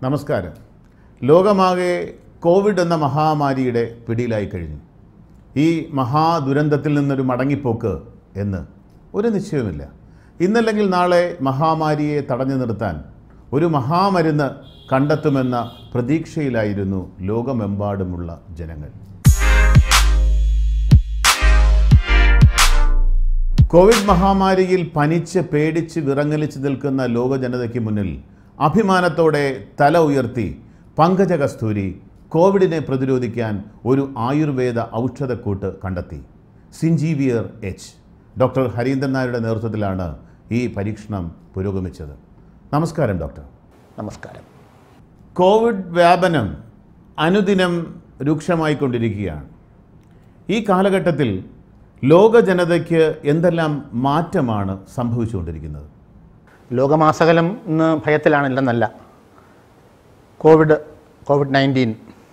നമസ്കാരം ലോകമാകെ കോവിഡ് എന്ന മഹാമാരിയുടെ പിടിയിലായി കഴിഞ്ഞു ഈ മഹാദുരന്തത്തിൽ നിന്നൊരു മടങ്ങിപ്പോക്ക് എന്ന് ഒരു നിശ്ചയവുമില്ല ഇന്നല്ലെങ്കിൽ നാളെ മഹാമാരിയെ തടഞ്ഞു നിർത്താൻ ഒരു മഹാമരുന്ന് കണ്ടെത്തുമെന്ന പ്രതീക്ഷയിലായിരുന്നു ലോകമെമ്പാടുമുള്ള ജനങ്ങൾ കോവിഡ് മഹാമാരിയിൽ പനിച്ച് പേടിച്ച് വിറങ്ങലിച്ച് നിൽക്കുന്ന ലോക ജനതയ്ക്ക് മുന്നിൽ അഭിമാനത്തോടെ തല ഉയർത്തി പങ്കജ കസ്തൂരി കോവിഡിനെ പ്രതിരോധിക്കാൻ ഒരു ആയുർവേദ ഔഷധക്കൂട്ട് കണ്ടെത്തി സിഞ്ചീവിയർ എച്ച് ഡോക്ടർ ഹരീന്ദ്രൻ നായരുടെ നേതൃത്വത്തിലാണ് ഈ പരീക്ഷണം പുരോഗമിച്ചത് നമസ്കാരം ഡോക്ടർ നമസ്കാരം കോവിഡ് വ്യാപനം അനുദിനം രൂക്ഷമായിക്കൊണ്ടിരിക്കുകയാണ് ഈ കാലഘട്ടത്തിൽ ലോക ജനതയ്ക്ക് എന്തെല്ലാം മാറ്റമാണ് സംഭവിച്ചുകൊണ്ടിരിക്കുന്നത് ലോകമാസകലം ഇന്ന് ഭയത്തിലാണില്ലെന്നല്ല കോവിഡ് കോവിഡ് നയൻറ്റീൻ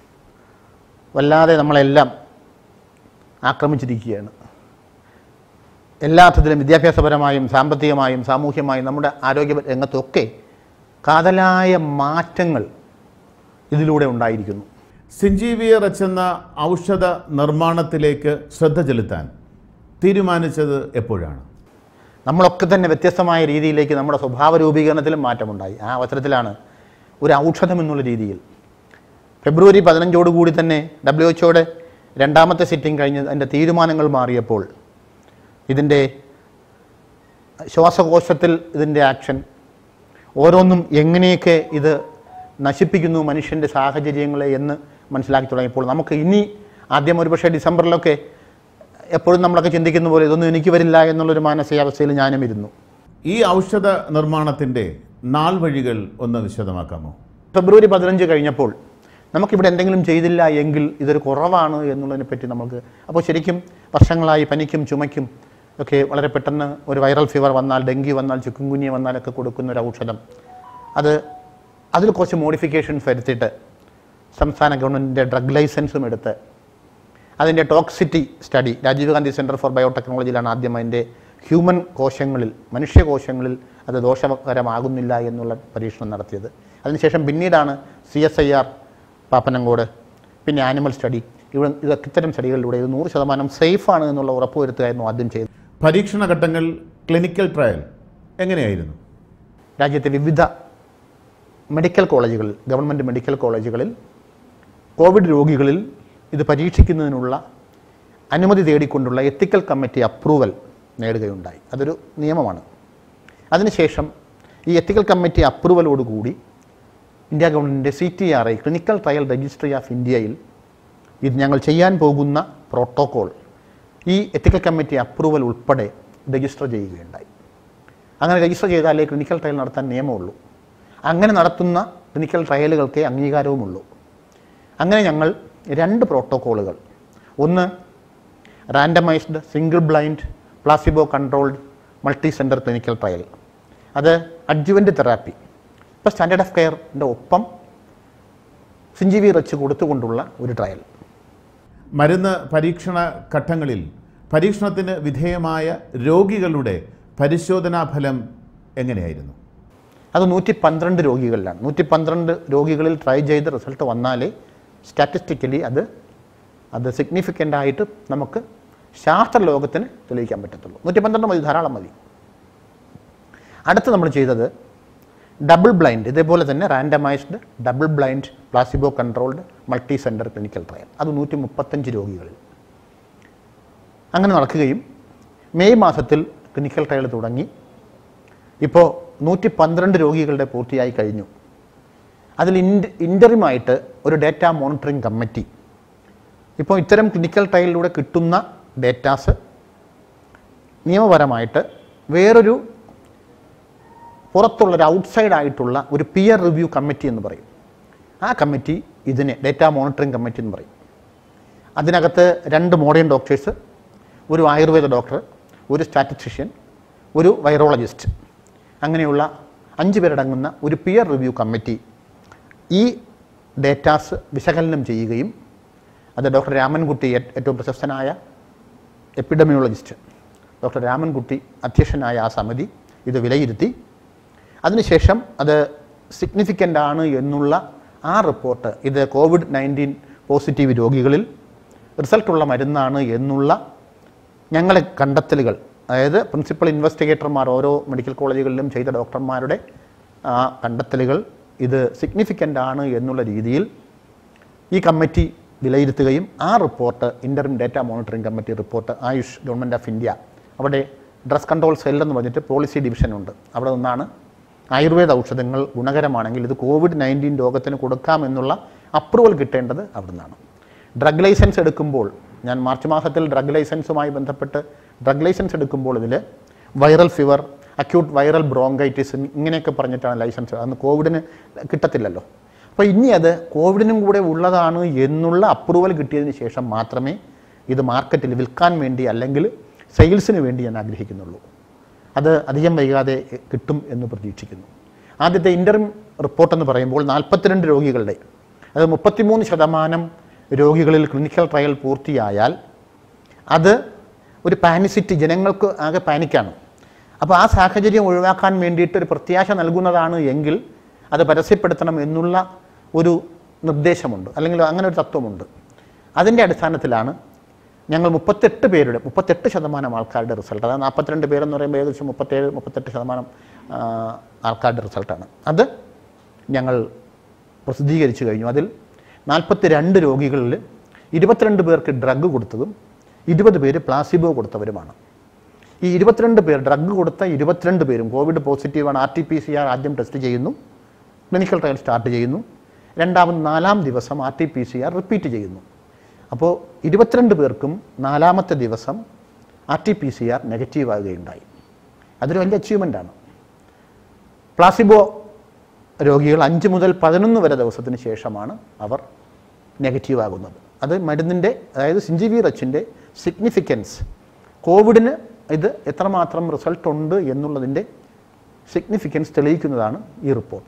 വല്ലാതെ നമ്മളെല്ലാം ആക്രമിച്ചിരിക്കുകയാണ് എല്ലാ അർത്ഥത്തിലും വിദ്യാഭ്യാസപരമായും സാമ്പത്തികമായും സാമൂഹ്യമായും നമ്മുടെ ആരോഗ്യ രംഗത്തൊക്കെ കാതലായ മാറ്റങ്ങൾ ഇതിലൂടെ ഉണ്ടായിരിക്കുന്നു സിഞ്ചീവിയർ എച്ച് എന്ന ഔഷധ നിർമ്മാണത്തിലേക്ക് ശ്രദ്ധ ചെലുത്താൻ തീരുമാനിച്ചത് എപ്പോഴാണ് നമ്മളൊക്കെ തന്നെ വ്യത്യസ്തമായ രീതിയിലേക്ക് നമ്മുടെ സ്വഭാവ രൂപീകരണത്തിലും മാറ്റമുണ്ടായി ആ അവസരത്തിലാണ് ഒരു ഔഷധം എന്നുള്ള രീതിയിൽ ഫെബ്രുവരി പതിനഞ്ചോടുകൂടി തന്നെ ഡബ്ല്യു എച്ച്ഒയുടെ രണ്ടാമത്തെ സിറ്റിംഗ് കഴിഞ്ഞ് അതിൻ്റെ തീരുമാനങ്ങൾ മാറിയപ്പോൾ ഇതിൻ്റെ ശ്വാസകോശത്തിൽ ഇതിൻ്റെ ആക്ഷൻ ഓരോന്നും എങ്ങനെയൊക്കെ ഇത് നശിപ്പിക്കുന്നു മനുഷ്യൻ്റെ സാഹചര്യങ്ങളെ എന്ന് മനസ്സിലാക്കി തുടങ്ങിയപ്പോൾ നമുക്ക് ഇനി ആദ്യം ഒരുപക്ഷെ ഡിസംബറിലൊക്കെ എപ്പോഴും നമ്മളൊക്കെ ചിന്തിക്കുന്ന പോലെ ഇതൊന്നും എനിക്ക് വരില്ല എന്നുള്ളൊരു മാനസികാവസ്ഥയിൽ ഞാനും ഇരുന്നു ഈ ഔഷധ നിർമ്മാണത്തിൻ്റെ നാൾ വഴികൾ ഒന്ന് വിശദമാക്കാമോ ഫെബ്രുവരി പതിനഞ്ച് കഴിഞ്ഞപ്പോൾ നമുക്കിവിടെ എന്തെങ്കിലും ചെയ്തില്ല എങ്കിൽ ഇതൊരു കുറവാണ് എന്നുള്ളതിനെ പറ്റി നമുക്ക് അപ്പോൾ ശരിക്കും വർഷങ്ങളായി പനിക്കും ചുമയ്ക്കും ഒക്കെ വളരെ പെട്ടെന്ന് ഒരു വൈറൽ ഫീവർ വന്നാൽ ഡെങ്കി വന്നാൽ ചിക്കുൻകുനിയ വന്നാലൊക്കെ കൊടുക്കുന്ന ഒരു ഔഷധം അത് അതിൽ കുറച്ച് മോഡിഫിക്കേഷൻസ് വരുത്തിയിട്ട് സംസ്ഥാന ഗവൺമെൻറ്റിൻ്റെ ഡ്രഗ് ലൈസൻസും എടുത്ത് അതിൻ്റെ toxicity study Rajiv Gandhi centre for ബയോടെക്നോളജിയിലാണ് ആദ്യം അതിൻ്റെ ഹ്യൂമൻ കോശങ്ങളിൽ മനുഷ്യകോശങ്ങളിൽ അത് ദോഷകരമാകുന്നില്ല എന്നുള്ള പരീക്ഷണം നടത്തിയത് അതിനുശേഷം പിന്നീടാണ് C S I R Pappanamcode പിന്നെ ആനിമൽ സ്റ്റഡി ഇവിടെ ഇതൊക്കെ ഇത്തരം സ്റ്റഡികളിലൂടെ ഇത് നൂറ് ശതമാനം സേഫാണ് എന്നുള്ള ഉറപ്പുവരുത്തുകയായിരുന്നു ആദ്യം ചെയ്തത് പരീക്ഷണ ഘട്ടങ്ങൾ ക്ലിനിക്കൽ ട്രയൽ എങ്ങനെയായിരുന്നു രാജ്യത്തെ വിവിധ മെഡിക്കൽ കോളേജുകളിൽ ഗവൺമെൻറ് മെഡിക്കൽ കോളേജുകളിൽ കോവിഡ് രോഗികളിൽ ഇത് പരീക്ഷിക്കുന്നതിനുള്ള അനുമതി തേടിക്കൊണ്ടുള്ള എത്തിക്കൽ കമ്മിറ്റി അപ്രൂവൽ നേടുകയുണ്ടായി അതൊരു നിയമമാണ് അതിനുശേഷം ഈ എത്തിക്കൽ കമ്മിറ്റി അപ്രൂവലോടുകൂടി ഇന്ത്യ ഗവൺമെൻറ്റിൻ്റെ C T R I clinical trial registry of ഇന്ത്യയിൽ ഇത് ഞങ്ങൾ ചെയ്യാൻ പോകുന്ന പ്രോട്ടോകോൾ ഈ എത്തിക്കൽ കമ്മിറ്റി അപ്രൂവൽ ഉൾപ്പെടെ രജിസ്റ്റർ ചെയ്യുകയുണ്ടായി അങ്ങനെ രജിസ്റ്റർ ചെയ്താലേ ക്ലിനിക്കൽ ട്രയൽ നടത്താൻ നിയമമുള്ളൂ അങ്ങനെ നടത്തുന്ന ക്ലിനിക്കൽ ട്രയലുകൾക്കേ അംഗീകാരവുമുള്ളൂ അങ്ങനെ ഞങ്ങൾ രണ്ട് പ്രോട്ടോക്കോളുകൾ ഒന്ന് randomised single blind placebo controlled multi centre clinical trial അത് അഡ്ജുവൻ്റ് തെറാപ്പി ഇപ്പോൾ സ്റ്റാൻഡേർഡ് ഓഫ് കെയറിൻ്റെ ഒപ്പം സിഞ്ചിവി റച്ച് കൊടുത്തുകൊണ്ടുള്ള ഒരു ട്രയൽ മരുന്ന് പരീക്ഷണ ഘട്ടങ്ങളിൽ പരീക്ഷണത്തിന് വിധേയമായ രോഗികളുടെ പരിശോധനാ ഫലം എങ്ങനെയായിരുന്നു അത് നൂറ്റി പന്ത്രണ്ട് രോഗികളിലാണ് നൂറ്റി പന്ത്രണ്ട് രോഗികളിൽ ട്രൈ ചെയ്ത് റിസൾട്ട് വന്നാലേ സ്റ്റാറ്റിസ്റ്റിക്കലി അത് അത് സിഗ്നിഫിക്കൻ്റ് ആയിട്ട് നമുക്ക് ശാസ്ത്ര ലോകത്തിന് തെളിയിക്കാൻ പറ്റത്തുള്ളൂ നൂറ്റി പന്ത്രണ്ട് മതി ധാരാളം മതി അടുത്ത് നമ്മൾ ചെയ്തത് ഡബിൾ ബ്ലൈൻഡ് ഇതേപോലെ തന്നെ randomised double blind placebo controlled multi centre clinical trial അത് നൂറ്റി മുപ്പത്തഞ്ച് രോഗികളിൽ അങ്ങനെ നടക്കുകയും മെയ് മാസത്തിൽ ക്ലിനിക്കൽ ട്രയൽ തുടങ്ങി ഇപ്പോൾ നൂറ്റി പന്ത്രണ്ട് രോഗികളുടെ പൂർത്തിയായി കഴിഞ്ഞു അതിൽ ഇൻഡ് ഇൻ്ററിമായിട്ട് ഒരു ഡേറ്റ മോണിറ്ററിംഗ് കമ്മിറ്റി ഇപ്പോൾ ഇത്തരം ക്ലിനിക്കൽ ട്രയലിലൂടെ കിട്ടുന്ന ഡേറ്റാസ് നിയമപരമായിട്ട് വേറൊരു പുറത്തുള്ളൊരു ഔട്ട്സൈഡ് ആയിട്ടുള്ള ഒരു പിയർ റിവ്യൂ കമ്മിറ്റി എന്ന് പറയും ആ കമ്മിറ്റി ഇതിനെ ഡേറ്റ മോണിറ്ററിംഗ് കമ്മിറ്റി എന്ന് പറയും അതിനകത്ത് രണ്ട് മോഡേൺ ഡോക്ടേഴ്സ് ഒരു ആയുർവേദ ഡോക്ടർ ഒരു സ്റ്റാറ്റിസ്റ്റിഷ്യൻ ഒരു വൈറോളജിസ്റ്റ് അങ്ങനെയുള്ള അഞ്ച് പേരടങ്ങുന്ന ഒരു പിയർ റിവ്യൂ കമ്മിറ്റി ഈ ഡേറ്റാസ് വിശകലനം ചെയ്യുകയും അത് ഡോക്ടർ രാമൻകുട്ടി ഏ- ഏറ്റവും പ്രശസ്തനായ എപ്പിഡമിയോളജിസ്റ്റ് ഡോക്ടർ രാമൻകുട്ടി അധ്യക്ഷനായ ആ സമിതി ഇത് വിലയിരുത്തി അതിനുശേഷം അത് സിഗ്നിഫിക്കൻ്റ് ആണ് എന്നുള്ള ആ റിപ്പോർട്ട് ഇത് കോവിഡ് നയൻറ്റീൻ പോസിറ്റീവ് രോഗികളിൽ റിസൾട്ടുള്ള മരുന്നാണ് എന്നുള്ള ഞങ്ങളെ കണ്ടെത്തലുകൾ അതായത് പ്രിൻസിപ്പൽ ഇൻവെസ്റ്റിഗേറ്റർമാർ ഓരോ മെഡിക്കൽ കോളേജുകളിലും ചെയ്ത ഡോക്ടർമാരുടെ ആ കണ്ടെത്തലുകൾ ഇത് സിഗ്നിഫിക്കൻ്റ് ആണ് എന്നുള്ള രീതിയിൽ ഈ കമ്മിറ്റി വിലയിരുത്തുകയും ആ report interim data monitoring committee report AYUSH government of India അവിടെ ഡ്രസ് കൺട്രോൾ സെൽ എന്ന് പറഞ്ഞിട്ട് പോളിസി ഡിവിഷനുണ്ട് അവിടെ നിന്നാണ് ആയുർവേദ ഔഷധങ്ങൾ ഗുണകരമാണെങ്കിൽ ഇത് കോവിഡ് നയൻറ്റീൻ രോഗത്തിന് കൊടുക്കാമെന്നുള്ള അപ്രൂവൽ കിട്ടേണ്ടത് അവിടെ നിന്നാണ് ഡ്രഗ് ലൈസൻസ് എടുക്കുമ്പോൾ ഞാൻ മാർച്ച് മാസത്തിൽ ഡ്രഗ് ലൈസൻസുമായി ബന്ധപ്പെട്ട് ഡ്രഗ് ലൈസൻസ് എടുക്കുമ്പോൾ ഇതിൽ viral fever acute viral bronchitis ഇങ്ങനെയൊക്കെ പറഞ്ഞിട്ടാണ് ലൈസൻസ് അന്ന് കോവിഡിന് കിട്ടത്തില്ലല്ലോ അപ്പോൾ ഇനി അത് കോവിഡിനും കൂടെ ഉള്ളതാണ് എന്നുള്ള അപ്രൂവൽ കിട്ടിയതിന് ശേഷം മാത്രമേ ഇത് മാർക്കറ്റിൽ വിൽക്കാൻ വേണ്ടി അല്ലെങ്കിൽ സെയിൽസിന് വേണ്ടി ഞാൻ ആഗ്രഹിക്കുന്നുള്ളൂ അത് അധികം വൈകാതെ കിട്ടും എന്ന് പ്രതീക്ഷിക്കുന്നു ആദ്യത്തെ ഇൻ്റർം റിപ്പോർട്ട് എന്ന് പറയുമ്പോൾ നാൽപ്പത്തിരണ്ട് രോഗികളുടെ അത് മുപ്പത്തിമൂന്ന് ശതമാനം രോഗികളിൽ ക്ലിനിക്കൽ ട്രയൽ പൂർത്തിയായാൽ അത് ഒരു പാനിസിറ്റി ജനങ്ങൾക്ക് ആകെ പാനിക്കാണ് അപ്പോൾ ആ സാഹചര്യം ഒഴിവാക്കാൻ വേണ്ടിയിട്ട് ഒരു പ്രത്യാശ നൽകുന്നതാണ് എങ്കിൽ അത് പരസ്യപ്പെടുത്തണം എന്നുള്ള ഒരു നിർദ്ദേശമുണ്ട് അല്ലെങ്കിൽ അങ്ങനെ ഒരു തത്വമുണ്ട് അതിൻ്റെ അടിസ്ഥാനത്തിലാണ് ഞങ്ങൾ മുപ്പത്തെട്ട് പേരുടെ മുപ്പത്തെട്ട് ശതമാനം ആൾക്കാരുടെ റിസൾട്ട് അതായത് നാൽപ്പത്തിരണ്ട് പേരെന്ന് പറയുമ്പോൾ ഏകദേശം മുപ്പത്തേഴ് മുപ്പത്തെട്ട് ശതമാനം ആ, ആൾക്കാരുടെ റിസൾട്ടാണ് അത് ഞങ്ങൾ പ്രസിദ്ധീകരിച്ചു കഴിഞ്ഞു അതിൽ നാൽപ്പത്തി രണ്ട് രോഗികളിൽ ഇരുപത്തിരണ്ട് പേർക്ക് ഡ്രഗ് കൊടുത്തതും ഇരുപത് പേര് പ്ലാസിബോ കൊടുത്തവരുമാണ് ഈ ഇരുപത്തിരണ്ട് പേർ ഡ്രഗ് കൊടുത്ത ഇരുപത്തിരണ്ട് പേരും കോവിഡ് പോസിറ്റീവാണ് R T P C R ആദ്യം ടെസ്റ്റ് ചെയ്യുന്നു ക്ലിനിക്കൽ ട്രയൽ സ്റ്റാർട്ട് ചെയ്യുന്നു രണ്ടാമത് നാലാം ദിവസം R T P C R repeat ചെയ്യുന്നു അപ്പോൾ ഇരുപത്തിരണ്ട് പേർക്കും നാലാമത്തെ ദിവസം R T P C R negative ആകുകയുണ്ടായി അതൊരു വലിയ അച്ചീവ്മെൻ്റ് ആണ് പ്ലാസിബോ രോഗികൾ അഞ്ച് മുതൽ പതിനൊന്ന് വരെ ദിവസത്തിന് ശേഷമാണ് അവർ നെഗറ്റീവ് ആകുന്നത് അത് മരുന്നിൻ്റെ അതായത് സിഞ്ചിവി റച്ചിൻ്റെ സിഗ്നിഫിക്കൻസ് കോവിഡിന് ഇത് എത്രമാത്രം റിസൾട്ട് ഉണ്ട് എന്നുള്ളതിൻ്റെ സിഗ്നിഫിക്കൻസ് തെളിയിക്കുന്നതാണ് ഈ റിപ്പോർട്ട്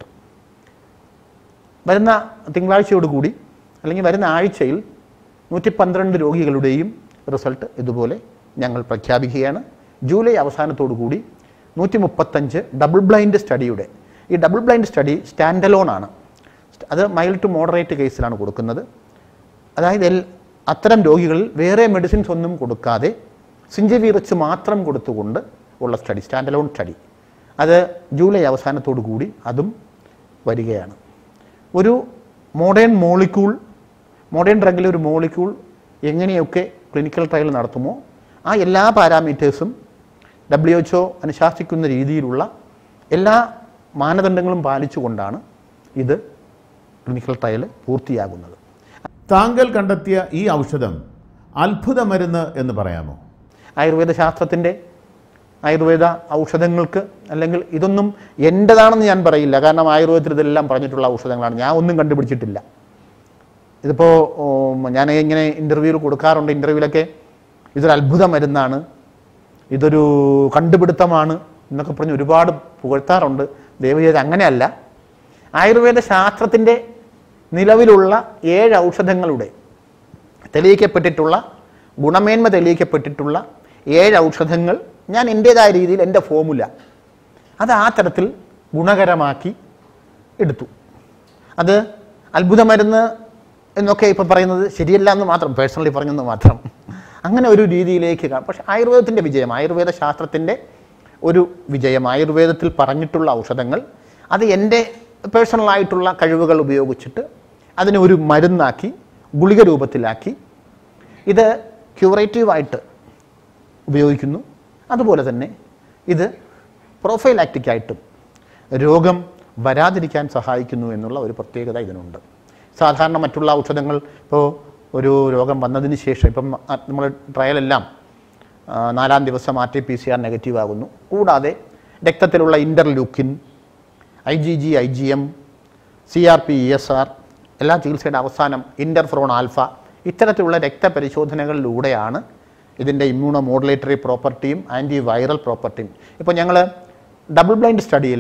വരുന്ന തിങ്കളാഴ്ചയോടുകൂടി അല്ലെങ്കിൽ വരുന്ന ആഴ്ചയിൽ നൂറ്റി പന്ത്രണ്ട് രോഗികളുടെയും റിസൾട്ട് ഇതുപോലെ ഞങ്ങൾ പ്രഖ്യാപിക്കുകയാണ് ജൂലൈ അവസാനത്തോടു കൂടി നൂറ്റി മുപ്പത്തഞ്ച് ഡബിൾ ബ്ലൈൻഡ് സ്റ്റഡിയുടെ ഈ double blind study stand alone ആണ് അത് മൈൽഡ് ടു മോഡറേറ്റ് കേസിലാണ് കൊടുക്കുന്നത് അതായത് എൽ അത്തരം രോഗികളിൽ വേറെ മെഡിസിൻസ് ഒന്നും കൊടുക്കാതെ സിഞ്ചവീറച്ച് മാത്രം കൊടുത്തുകൊണ്ട് ഉള്ള സ്റ്റഡി സ്റ്റാൻഡ് അലോൺ സ്റ്റഡി അത് ജൂലൈ അവസാനത്തോടു കൂടി അതും വരികയാണ് ഒരു മോഡേൺ മോളിക്യൂൾ മോഡേൺ ഡ്രഗിലെ ഒരു മോളിക്യൂൾ എങ്ങനെയൊക്കെ ക്ലിനിക്കൽ ട്രയൽ നടത്തുമോ ആ എല്ലാ പാരാമീറ്റേഴ്സും ഡബ്ല്യു എച്ച് ഒ അനുശാസിക്കുന്ന രീതിയിലുള്ള എല്ലാ മാനദണ്ഡങ്ങളും പാലിച്ചുകൊണ്ടാണ് ഇത് ക്ലിനിക്കൽ ട്രയൽ പൂർത്തിയാകുന്നത് താങ്കൾ കണ്ടെത്തിയ ഈ ഔഷധം അത്ഭുത മരുന്ന് എന്ന് പറയാമോ ആയുർവേദ ശാസ്ത്രത്തിൻ്റെ ആയുർവേദ ഔഷധങ്ങൾക്ക് അല്ലെങ്കിൽ ഇതൊന്നും എൻ്റെതാണെന്ന് ഞാൻ പറയില്ല കാരണം ആയുർവേദത്തിൽ ഇതെല്ലാം പറഞ്ഞിട്ടുള്ള ഔഷധങ്ങളാണ് ഞാൻ ഒന്നും കണ്ടുപിടിച്ചിട്ടില്ല ഇതിപ്പോൾ ഞാൻ ഇങ്ങനെ ഇൻ്റർവ്യൂവിൽ കൊടുക്കാറുണ്ട് ഇൻ്റർവ്യൂവിലൊക്കെ ഇതൊരു അത്ഭുത മരുന്നാണ് ഇതൊരു കണ്ടുപിടുത്തമാണ് എന്നൊക്കെ പറഞ്ഞ് ഒരുപാട് പുകഴ്ത്താറുണ്ട് ദയവ് ചെയ്ത് അങ്ങനെയല്ല ആയുർവേദ ശാസ്ത്രത്തിൻ്റെ നിലവിലുള്ള ഏഴ് ഔഷധങ്ങളുടെ തെളിയിക്കപ്പെട്ടിട്ടുള്ള ഗുണമേന്മ തെളിയിക്കപ്പെട്ടിട്ടുള്ള ഏഴ് ഔഷധങ്ങൾ ഞാൻ എൻ്റേതായ രീതിയിൽ എൻ്റെ ഫോമുല അത് ആ തരത്തിൽ ഗുണകരമാക്കി എടുത്തു അത് അത്ഭുത മരുന്ന് എന്നൊക്കെ ഇപ്പം പറയുന്നത് ശരിയല്ല എന്ന് മാത്രം പേഴ്സണലി പറഞ്ഞെന്ന് മാത്രം അങ്ങനെ ഒരു രീതിയിലേക്ക് കാണും പക്ഷേ ആയുർവേദത്തിൻ്റെ വിജയം ആയുർവേദ ശാസ്ത്രത്തിൻ്റെ ഒരു വിജയം ആയുർവേദത്തിൽ പറഞ്ഞിട്ടുള്ള ഔഷധങ്ങൾ അത് എൻ്റെ പേഴ്സണലായിട്ടുള്ള കഴിവുകൾ ഉപയോഗിച്ചിട്ട് അതിനെ ഒരു മരുന്നാക്കി ഗുളിക രൂപത്തിലാക്കി ഇത് ക്യൂറേറ്റീവായിട്ട് ഉപയോഗിക്കുന്നു അതുപോലെ തന്നെ ഇത് പ്രൊഫൈലാക്റ്റിക്കായിട്ടും രോഗം വരാതിരിക്കാൻ സഹായിക്കുന്നു എന്നുള്ള ഒരു പ്രത്യേകത ഇതിനുണ്ട് സാധാരണ മറ്റുള്ള ഔഷധങ്ങൾ ഇപ്പോൾ ഒരു രോഗം വന്നതിന് ശേഷം ഇപ്പം നമ്മൾ ട്രയലെല്ലാം ആ, നാലാം ദിവസം R T P C R negative ആകുന്നു കൂടാതെ രക്തത്തിലുള്ള interleukin I G G I G M C R P E S R എല്ലാ ചികിത്സയുടെ അവസാനം ഇൻ്റർഫ്രോൺ ആൽഫ ഇത്തരത്തിലുള്ള രക്തപരിശോധനകളിലൂടെയാണ് ഇതിൻ്റെ ഇമ്മ്യൂണോ മോഡുലേറ്ററി പ്രോപ്പർട്ടിയും ആൻറ്റി വൈറൽ പ്രോപ്പർട്ടിയും ഇപ്പോൾ ഞങ്ങൾ ഡബിൾ ബ്ലൈൻഡ് സ്റ്റഡിയിൽ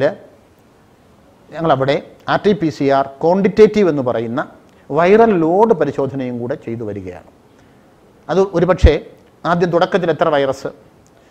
ഞങ്ങളവിടെ R T P C R quantitative എന്ന് പറയുന്ന വൈറൽ ലോഡ് പരിശോധനയും കൂടെ ചെയ്തു വരികയാണ് അത് ഒരുപക്ഷെ ആദ്യം തുടക്കത്തിൽ എത്ര വൈറസ്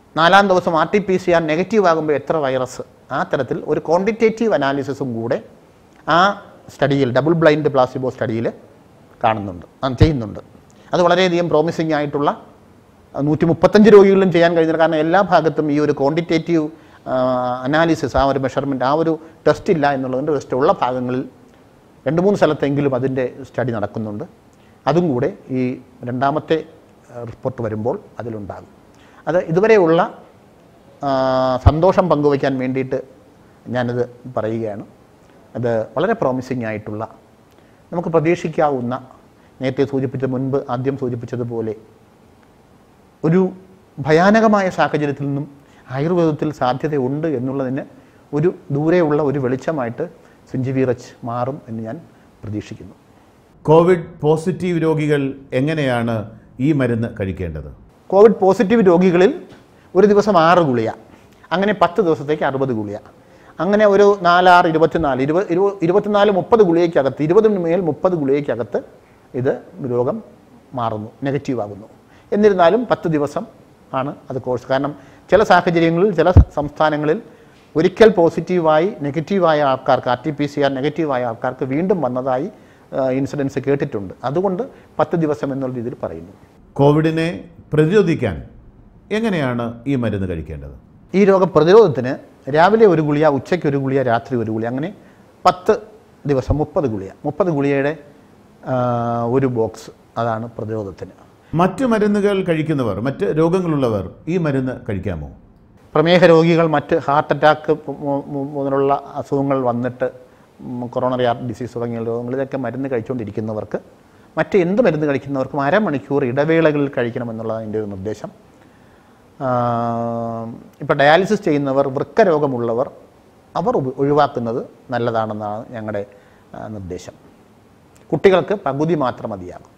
നാലാം ദിവസം R T P C R negative ആകുമ്പോൾ എത്ര വൈറസ് ആ തരത്തിൽ ഒരു ക്വാണ്ടിറ്റേറ്റീവ് അനാലിസിസും കൂടെ ആ സ്റ്റഡിയിൽ ഡബിൾ ബ്ലൈൻഡ് പ്ലാസിബോ സ്റ്റഡിയിൽ കാണുന്നുണ്ട് ആ, ചെയ്യുന്നുണ്ട് അത് വളരെയധികം പ്രോമിസിംഗ് ആയിട്ടുള്ള നൂറ്റി മുപ്പത്തഞ്ച് രോഗികളിലും ചെയ്യാൻ കഴിയുന്നില്ല കാരണം എല്ലാ ഭാഗത്തും ഈ ഒരു ക്വാണ്ടിറ്റേറ്റീവ് അനാലിസിസ് ആ ഒരു മെഷർമെൻറ്റ് ആ ഒരു ടെസ്റ്റ് ഇല്ല എന്നുള്ളതുകൊണ്ട് ടെസ്റ്റ് ഉള്ള ഭാഗങ്ങളിൽ രണ്ട് മൂന്ന് സ്ഥലത്തെങ്കിലും അതിൻ്റെ സ്റ്റഡി നടക്കുന്നുണ്ട് അതും കൂടെ ഈ രണ്ടാമത്തെ റിപ്പോർട്ട് വരുമ്പോൾ അതിലുണ്ടാകും അത് ഇതുവരെയുള്ള ആ, സന്തോഷം പങ്കുവയ്ക്കാൻ വേണ്ടിയിട്ട് ഞാനത് പറയുകയാണ് അത് വളരെ പ്രോമിസിംഗ് ആയിട്ടുള്ള നമുക്ക് പ്രതീക്ഷിക്കാവുന്ന നേരത്തെ സൂചിപ്പിച്ച മുൻപ് ആദ്യം സൂചിപ്പിച്ചതുപോലെ ഒരു ഭയാനകമായ സാഹചര്യത്തിൽ നിന്നും ആയുർവേദത്തിൽ സാധ്യതയുണ്ട് എന്നുള്ളതിന് ഒരു ദൂരെയുള്ള ഒരു വെളിച്ചമായിട്ട് സിഞ്ചിവീറച്ച് മാറും എന്ന് ഞാൻ പ്രതീക്ഷിക്കുന്നു കോവിഡ് പോസിറ്റീവ് രോഗികൾ എങ്ങനെയാണ് ഈ മരുന്ന് കഴിക്കേണ്ടത് കോവിഡ് പോസിറ്റീവ് രോഗികളിൽ ഒരു ദിവസം ആറ് ഗുളിക അങ്ങനെ പത്ത് ദിവസത്തേക്ക് അറുപത് ഗുളിക അങ്ങനെ ഒരു നാലാറ് ഇരുപത്തിനാല് ഇരുപത് ഇരുപത് ഇരുപത്തിനാല് മുപ്പത് ഗുളികയ്ക്കകത്ത് ഇരുപതിന് മേൽ മുപ്പത് ഗുളികയ്ക്കകത്ത് ഇത് രോഗം മാറുന്നു നെഗറ്റീവ് ആകുന്നു എന്നിരുന്നാലും പത്ത് ദിവസം ആണ് അത് കോഴ്സ് കാരണം ചില സാഹചര്യങ്ങളിൽ ചില സംസ്ഥാനങ്ങളിൽ ഒരിക്കൽ പോസിറ്റീവായി നെഗറ്റീവായ ആൾക്കാർക്ക് R T P C R നെഗറ്റീവായ ആൾക്കാർക്ക് വീണ്ടും വന്നതായി ഇൻസിഡൻസ് കേട്ടിട്ടുണ്ട് അതുകൊണ്ട് പത്ത് ദിവസം എന്നുള്ള രീതിയിൽ പറയുന്നു കോവിഡിനെ പ്രതിരോധിക്കാൻ എങ്ങനെയാണ് ഈ മരുന്ന് കഴിക്കേണ്ടത് ഈ രോഗപ്രതിരോധത്തിന് രാവിലെ ഒരു ഗുളിയ ഉച്ചയ്ക്ക് ഒരു ഗുളിയ രാത്രി ഒരു ഗുളിയ അങ്ങനെ പത്ത് ദിവസം മുപ്പത് ഗുളിയ മുപ്പത് ഗുളിയയുടെ ആ, ഒരു ബോക്സ് അതാണ് പ്രതിരോധത്തിന് മറ്റു മരുന്നുകൾ കഴിക്കുന്നവർ മറ്റ് രോഗങ്ങളുള്ളവർ ഈ മരുന്ന് കഴിക്കാമോ പ്രമേഹ രോഗികൾ മറ്റ് ഹാർട്ട് അറ്റാക്ക് മു- മു- മുതലുള്ള അസുഖങ്ങൾ വന്നിട്ട് ഉം, കൊറോണറി ഹാർട്ട് ഡിസീസ് തുടങ്ങിയ രോഗങ്ങൾ ഇതൊക്കെ മരുന്ന് കഴിച്ചുകൊണ്ടിരിക്കുന്നവർക്ക് മറ്റ് എന്ത് മരുന്ന് കഴിക്കുന്നവർക്കും അരമണിക്കൂർ ഇടവേളകളിൽ കഴിക്കണമെന്നുള്ളതാണ് എൻ്റെ ഒരു നിർദ്ദേശം ഇപ്പോൾ ഡയാലിസിസ് ചെയ്യുന്നവർ വൃക്ക രോഗമുള്ളവർ അവർ ഉപ- ഒഴിവാക്കുന്നത് നല്ലതാണെന്നാണ് ഞങ്ങളുടെ ആ, നിർദ്ദേശം കുട്ടികൾക്ക് പകുതി മാത്രം മതിയാകും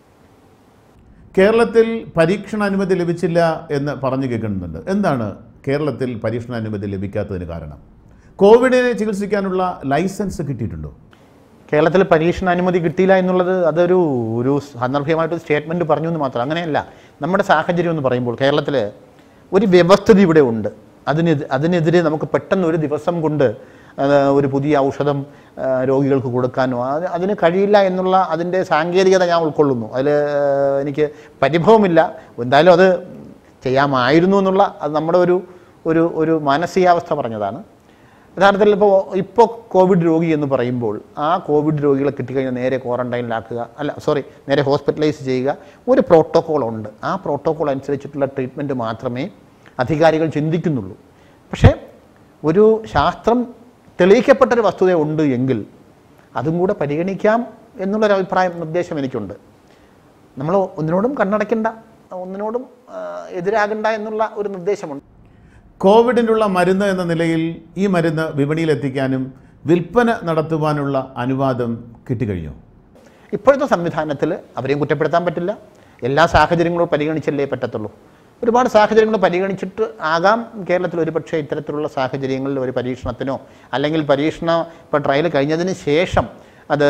കേരളത്തിൽ പരീക്ഷണാനുമതി ലഭിച്ചില്ല എന്ന് പറഞ്ഞു കേൾക്കുന്നുണ്ട് എന്താണ് കേരളത്തിൽ പരീക്ഷണാനുമതി ലഭിക്കാത്തതിന് കാരണം കോവിഡിനെ ചികിത്സിക്കാനുള്ള ലൈസൻസ് കിട്ടിയിട്ടുണ്ടോ കേരളത്തിൽ പരീക്ഷണ അനുമതി കിട്ടിയില്ല എന്നുള്ളത് അതൊരു ഒരു സാന്ദർഭികമായിട്ട് സ്റ്റേറ്റ്മെൻറ്റ് പറഞ്ഞു എന്ന് മാത്രം അങ്ങനെയല്ല നമ്മുടെ സാഹചര്യം എന്ന് പറയുമ്പോൾ കേരളത്തിൽ ഒരു വ്യവസ്ഥിതി ഇവിടെ ഉണ്ട് അതിന് അതിനെതിരെ നമുക്ക് പെട്ടെന്ന് ഒരു ദിവസം കൊണ്ട് ആ, ഒരു പുതിയ ഔഷധം ആ, രോഗികൾക്ക് കൊടുക്കാനോ അത് അതിന് കഴിയില്ല എന്നുള്ള അതിൻ്റെ സാങ്കേതികത ഞാൻ ഉൾക്കൊള്ളുന്നു അതിൽ എനിക്ക് പരിഭവമില്ല എന്തായാലും അത് ചെയ്യാമായിരുന്നു എന്നുള്ള അത് നമ്മുടെ ഒരു ഒരു ഒരു മാനസികാവസ്ഥ പറഞ്ഞതാണ് യഥാർത്ഥത്തിൽ ഇപ്പോൾ ഇപ്പോൾ കോവിഡ് രോഗി എന്ന് പറയുമ്പോൾ ആ കോവിഡ് രോഗികളെ കിട്ടിക്കഴിഞ്ഞാൽ നേരെ ക്വാറന്റൈനിലാക്കുക അല്ല സോറി നേരെ ഹോസ്പിറ്റലൈസ് ചെയ്യുക ഒരു പ്രോട്ടോക്കോൾ ഉണ്ട് ആ പ്രോട്ടോക്കോൾ അനുസരിച്ചിട്ടുള്ള ട്രീറ്റ്മെൻറ്റ് മാത്രമേ അധികാരികൾ ചിന്തിക്കുന്നുള്ളൂ പക്ഷേ ഒരു ശാസ്ത്രം തെളിയിക്കപ്പെട്ടൊരു വസ്തുത ഉണ്ട് എങ്കിൽ അതും കൂടെ പരിഗണിക്കാം എന്നുള്ളൊരു അഭിപ്രായം നിർദ്ദേശം എനിക്കുണ്ട് നമ്മൾ ഒന്നിനോടും കണ്ണടയ്ക്കണ്ട ഒന്നിനോടും ആ, എതിരാകണ്ട എന്നുള്ള ഒരു നിർദ്ദേശമുണ്ട് കോവിഡിനുള്ള മരുന്ന് എന്ന നിലയിൽ ഈ മരുന്ന് വിപണിയിലെത്തിക്കാനും വിൽപ്പന നടത്തുവാനുള്ള അനുവാദം കിട്ടിക്കഴിഞ്ഞു ഇപ്പോഴത്തെ സംവിധാനത്തിൽ അവരെയും കുറ്റപ്പെടുത്താൻ പറ്റില്ല എല്ലാ സാഹചര്യങ്ങളും പരിഗണിച്ചല്ലേ പറ്റത്തുള്ളൂ ഒരുപാട് സാഹചര്യങ്ങൾ പരിഗണിച്ചിട്ട് ആകാം കേരളത്തിൽ ഒരുപക്ഷെ ഇത്തരത്തിലുള്ള സാഹചര്യങ്ങളിൽ ഒരു പരീക്ഷണത്തിനോ അല്ലെങ്കിൽ പരീക്ഷണ ഇപ്പോൾ ട്രയൽ കഴിഞ്ഞതിന് ശേഷം അത്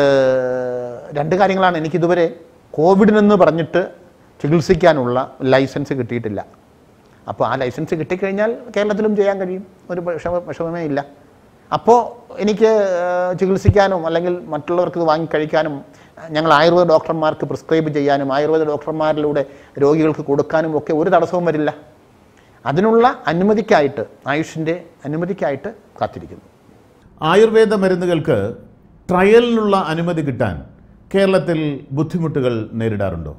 രണ്ട് കാര്യങ്ങളാണ് എനിക്കിതുവരെ കോവിഡിനെന്ന് പറഞ്ഞിട്ട് ചികിത്സിക്കാനുള്ള ലൈസൻസ് കിട്ടിയിട്ടില്ല അപ്പോൾ ആ ലൈസൻസ് കിട്ടിക്കഴിഞ്ഞാൽ കേരളത്തിലും ചെയ്യാൻ കഴിയും ഒരു വിഷമ വിഷമമേ ഇല്ല അപ്പോൾ എനിക്ക് ഏഹ്, ചികിത്സിക്കാനും അല്ലെങ്കിൽ മറ്റുള്ളവർക്ക് ഇത് വാങ്ങി കഴിക്കാനും ഞങ്ങൾ ആയുർവേദ ഡോക്ടർമാർക്ക് പ്രിസ്ക്രൈബ് ചെയ്യാനും ആയുർവേദ ഡോക്ടർമാരിലൂടെ രോഗികൾക്ക് കൊടുക്കാനും ഒക്കെ ഒരു തടസ്സവും വരില്ല അതിനുള്ള അനുമതിക്കായിട്ട് ആയുഷിൻ്റെ അനുമതിക്കായിട്ട് കാത്തിരിക്കുന്നു ആയുർവേദ മരുന്നുകൾക്ക് ട്രയലിനുള്ള അനുമതി കിട്ടാൻ കേരളത്തിൽ ബുദ്ധിമുട്ടുകൾ നേരിടാറുണ്ടോ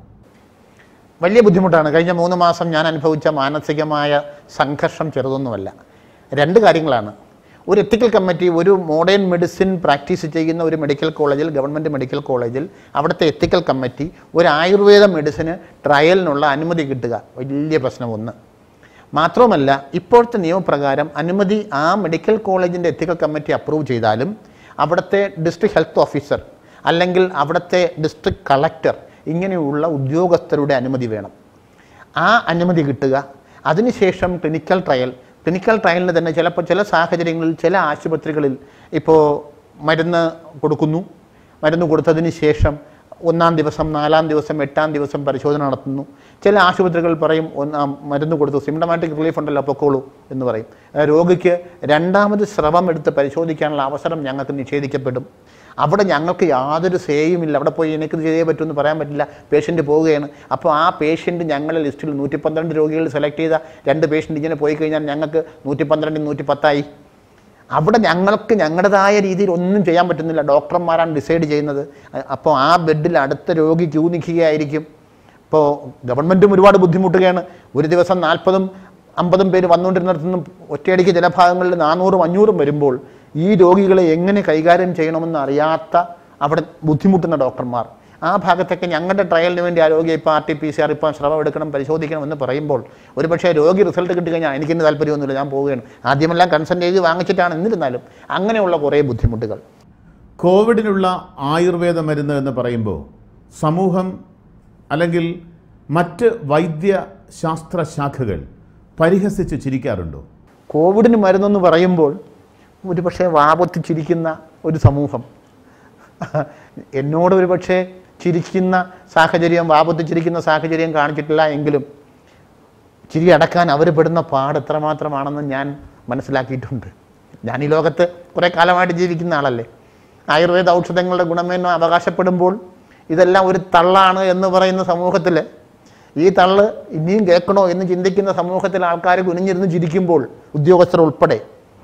വലിയ ബുദ്ധിമുട്ടാണ് കഴിഞ്ഞ മൂന്ന് മാസം ഞാൻ അനുഭവിച്ച മാനസികമായ സംഘർഷം ചെറുതൊന്നുമല്ല രണ്ട് കാര്യങ്ങളാണ് ഒരു എത്തിക്കൽ കമ്മിറ്റി ഒരു മോഡേൺ മെഡിസിൻ പ്രാക്ടീസ് ചെയ്യുന്ന ഒരു മെഡിക്കൽ കോളേജിൽ ഗവൺമെൻറ് മെഡിക്കൽ കോളേജിൽ അവിടുത്തെ എത്തിക്കൽ കമ്മിറ്റി ഒരു ആയുർവേദ മെഡിസിന് ട്രയലിനുള്ള അനുമതി കിട്ടുക വലിയ പ്രശ്നം ഒന്ന് മാത്രവുമല്ല ഇപ്പോഴത്തെ നിയമപ്രകാരം അനുമതി ആ മെഡിക്കൽ കോളേജിൻ്റെ എത്തിക്കൽ കമ്മിറ്റി അപ്രൂവ് ചെയ്താലും അവിടുത്തെ ഡിസ്ട്രിക്ട് ഹെൽത്ത് ഓഫീസർ അല്ലെങ്കിൽ അവിടുത്തെ ഡിസ്ട്രിക്ട് കളക്ടർ ഇങ്ങനെയുള്ള ഉദ്യോഗസ്ഥരുടെ അനുമതി വേണം ആ അനുമതി കിട്ടുക അതിനുശേഷം ക്ലിനിക്കൽ ട്രയൽ ക്ലിനിക്കൽ ട്രയലിന് തന്നെ ചിലപ്പോൾ ചില സാഹചര്യങ്ങളിൽ ചില ആശുപത്രികളിൽ ഇപ്പോൾ മരുന്ന് കൊടുക്കുന്നു മരുന്ന് കൊടുത്തതിന് ശേഷം ഒന്നാം ദിവസം നാലാം ദിവസം എട്ടാം ദിവസം പരിശോധന നടത്തുന്നു ചില ആശുപത്രികൾ പറയും ഒന്നാം മരുന്ന് കൊടുത്തു സിംറ്റമാറ്റിക് റിലീഫ് ഉണ്ടല്ലോ പൊക്കോളൂ എന്ന് പറയും ആ, രോഗിക്ക് രണ്ടാമത് സ്രവം എടുത്ത് പരിശോധിക്കാനുള്ള അവസരം ഞങ്ങൾക്ക് നിഷേധിക്കപ്പെടും അവിടെ ഞങ്ങൾക്ക് യാതൊരു സേയും ഇല്ല അവിടെ പോയി എനിക്കിത് ചെയ്തേ പറ്റുമെന്ന് പറയാൻ പറ്റില്ല പേഷ്യൻ്റ് പോവുകയാണ് അപ്പോൾ ആ പേഷ്യൻ്റ് ഞങ്ങളുടെ ലിസ്റ്റിൽ നൂറ്റി പന്ത്രണ്ട് രോഗികൾ സെലക്ട് ചെയ്ത രണ്ട് പേഷ്യൻ്റ് ഇങ്ങനെ പോയി കഴിഞ്ഞാൽ ഞങ്ങൾക്ക് നൂറ്റി പന്ത്രണ്ടിൽ നൂറ്റി പത്തായി അവിടെ ഞങ്ങൾക്ക് ഞങ്ങളുടേതായ രീതിയിൽ ഒന്നും ചെയ്യാൻ പറ്റുന്നില്ല ഡോക്ടർമാരാണ് ഡിസൈഡ് ചെയ്യുന്നത് അ- അപ്പോൾ ആ ബെഡിൽ അടുത്ത രോഗി ക്യൂ നിൽക്കുകയായിരിക്കും ഇപ്പോൾ ഗവൺമെൻറ്റും ഒരുപാട് ബുദ്ധിമുട്ടുകയാണ് ഒരു ദിവസം നാൽപ്പതും അമ്പതും പേര് വന്നുകൊണ്ടിരുന്നിടത്തുനിന്നും ഒറ്റയടിക്ക് ചില ഭാഗങ്ങളിൽ നാനൂറും അഞ്ഞൂറും വരുമ്പോൾ ഈ രോഗികളെ എങ്ങനെ കൈകാര്യം ചെയ്യണമെന്ന് അറിയാത്ത അവിടെ ബുദ്ധിമുട്ടുന്ന ഡോക്ടർമാർ ആ ഭാഗത്തൊക്കെ ഞങ്ങളുടെ ട്രയലിന് വേണ്ടി ആരോഗ്യ ഇപ്പോൾ R T P C R ഇപ്പോൾ ശ്രമം എടുക്കണം പരിശോധിക്കണം എന്ന് പറയുമ്പോൾ ഒരുപക്ഷേ രോഗി റിസൾട്ട് കിട്ടിക്കഴിഞ്ഞാൽ എനിക്കിന്ന് താല്പര്യമൊന്നുമില്ല ഞാൻ പോവുകയാണ് ആദ്യമെല്ലാം കൺസൾട്ട് ചെയ്ത് വാങ്ങിച്ചിട്ടാണ് എന്നിരുന്നാലും അങ്ങനെയുള്ള കുറേ ബുദ്ധിമുട്ടുകൾ കോവിഡിനുള്ള ആയുർവേദ മരുന്ന് എന്ന് പറയുമ്പോൾ സമൂഹം അല്ലെങ്കിൽ മറ്റ് വൈദ്യശാസ്ത്ര ശാഖകൾ പരിഹസിച്ച് ചിരിക്കാറുണ്ടോ കോവിഡിന് മരുന്നെന്ന് പറയുമ്പോൾ ഒരു പക്ഷേ വാപത്ത് ചിരിക്കുന്ന ഒരു സമൂഹം എന്നോട് ഒരു പക്ഷേ ചിരിക്കുന്ന സാഹചര്യം വാപത്ത് ചിരിക്കുന്ന സാഹചര്യം കാണിച്ചിട്ടില്ല എങ്കിലും ചിരി അടക്കാൻ അവർ പെടുന്ന പാട് എത്രമാത്രമാണെന്ന് ഞാൻ മനസ്സിലാക്കിയിട്ടുണ്ട് ഞാൻ ഈ ലോകത്ത് കുറേ കാലമായിട്ട് ജീവിക്കുന്ന ആളല്ലേ ആയുർവേദ ഔഷധങ്ങളുടെ ഗുണമേന്മ അവകാശപ്പെടുമ്പോൾ ഇതെല്ലാം ഒരു തള്ളാണ് എന്ന് പറയുന്ന സമൂഹത്തിൽ ഈ തള്ള് ഇനിയും കേൾക്കണോ എന്ന് ചിന്തിക്കുന്ന സമൂഹത്തിൽ ആൾക്കാർ കുനിഞ്ഞിരുന്ന് ചിരിക്കുമ്പോൾ ഉദ്യോഗസ്ഥർ ഉൾപ്പെടെ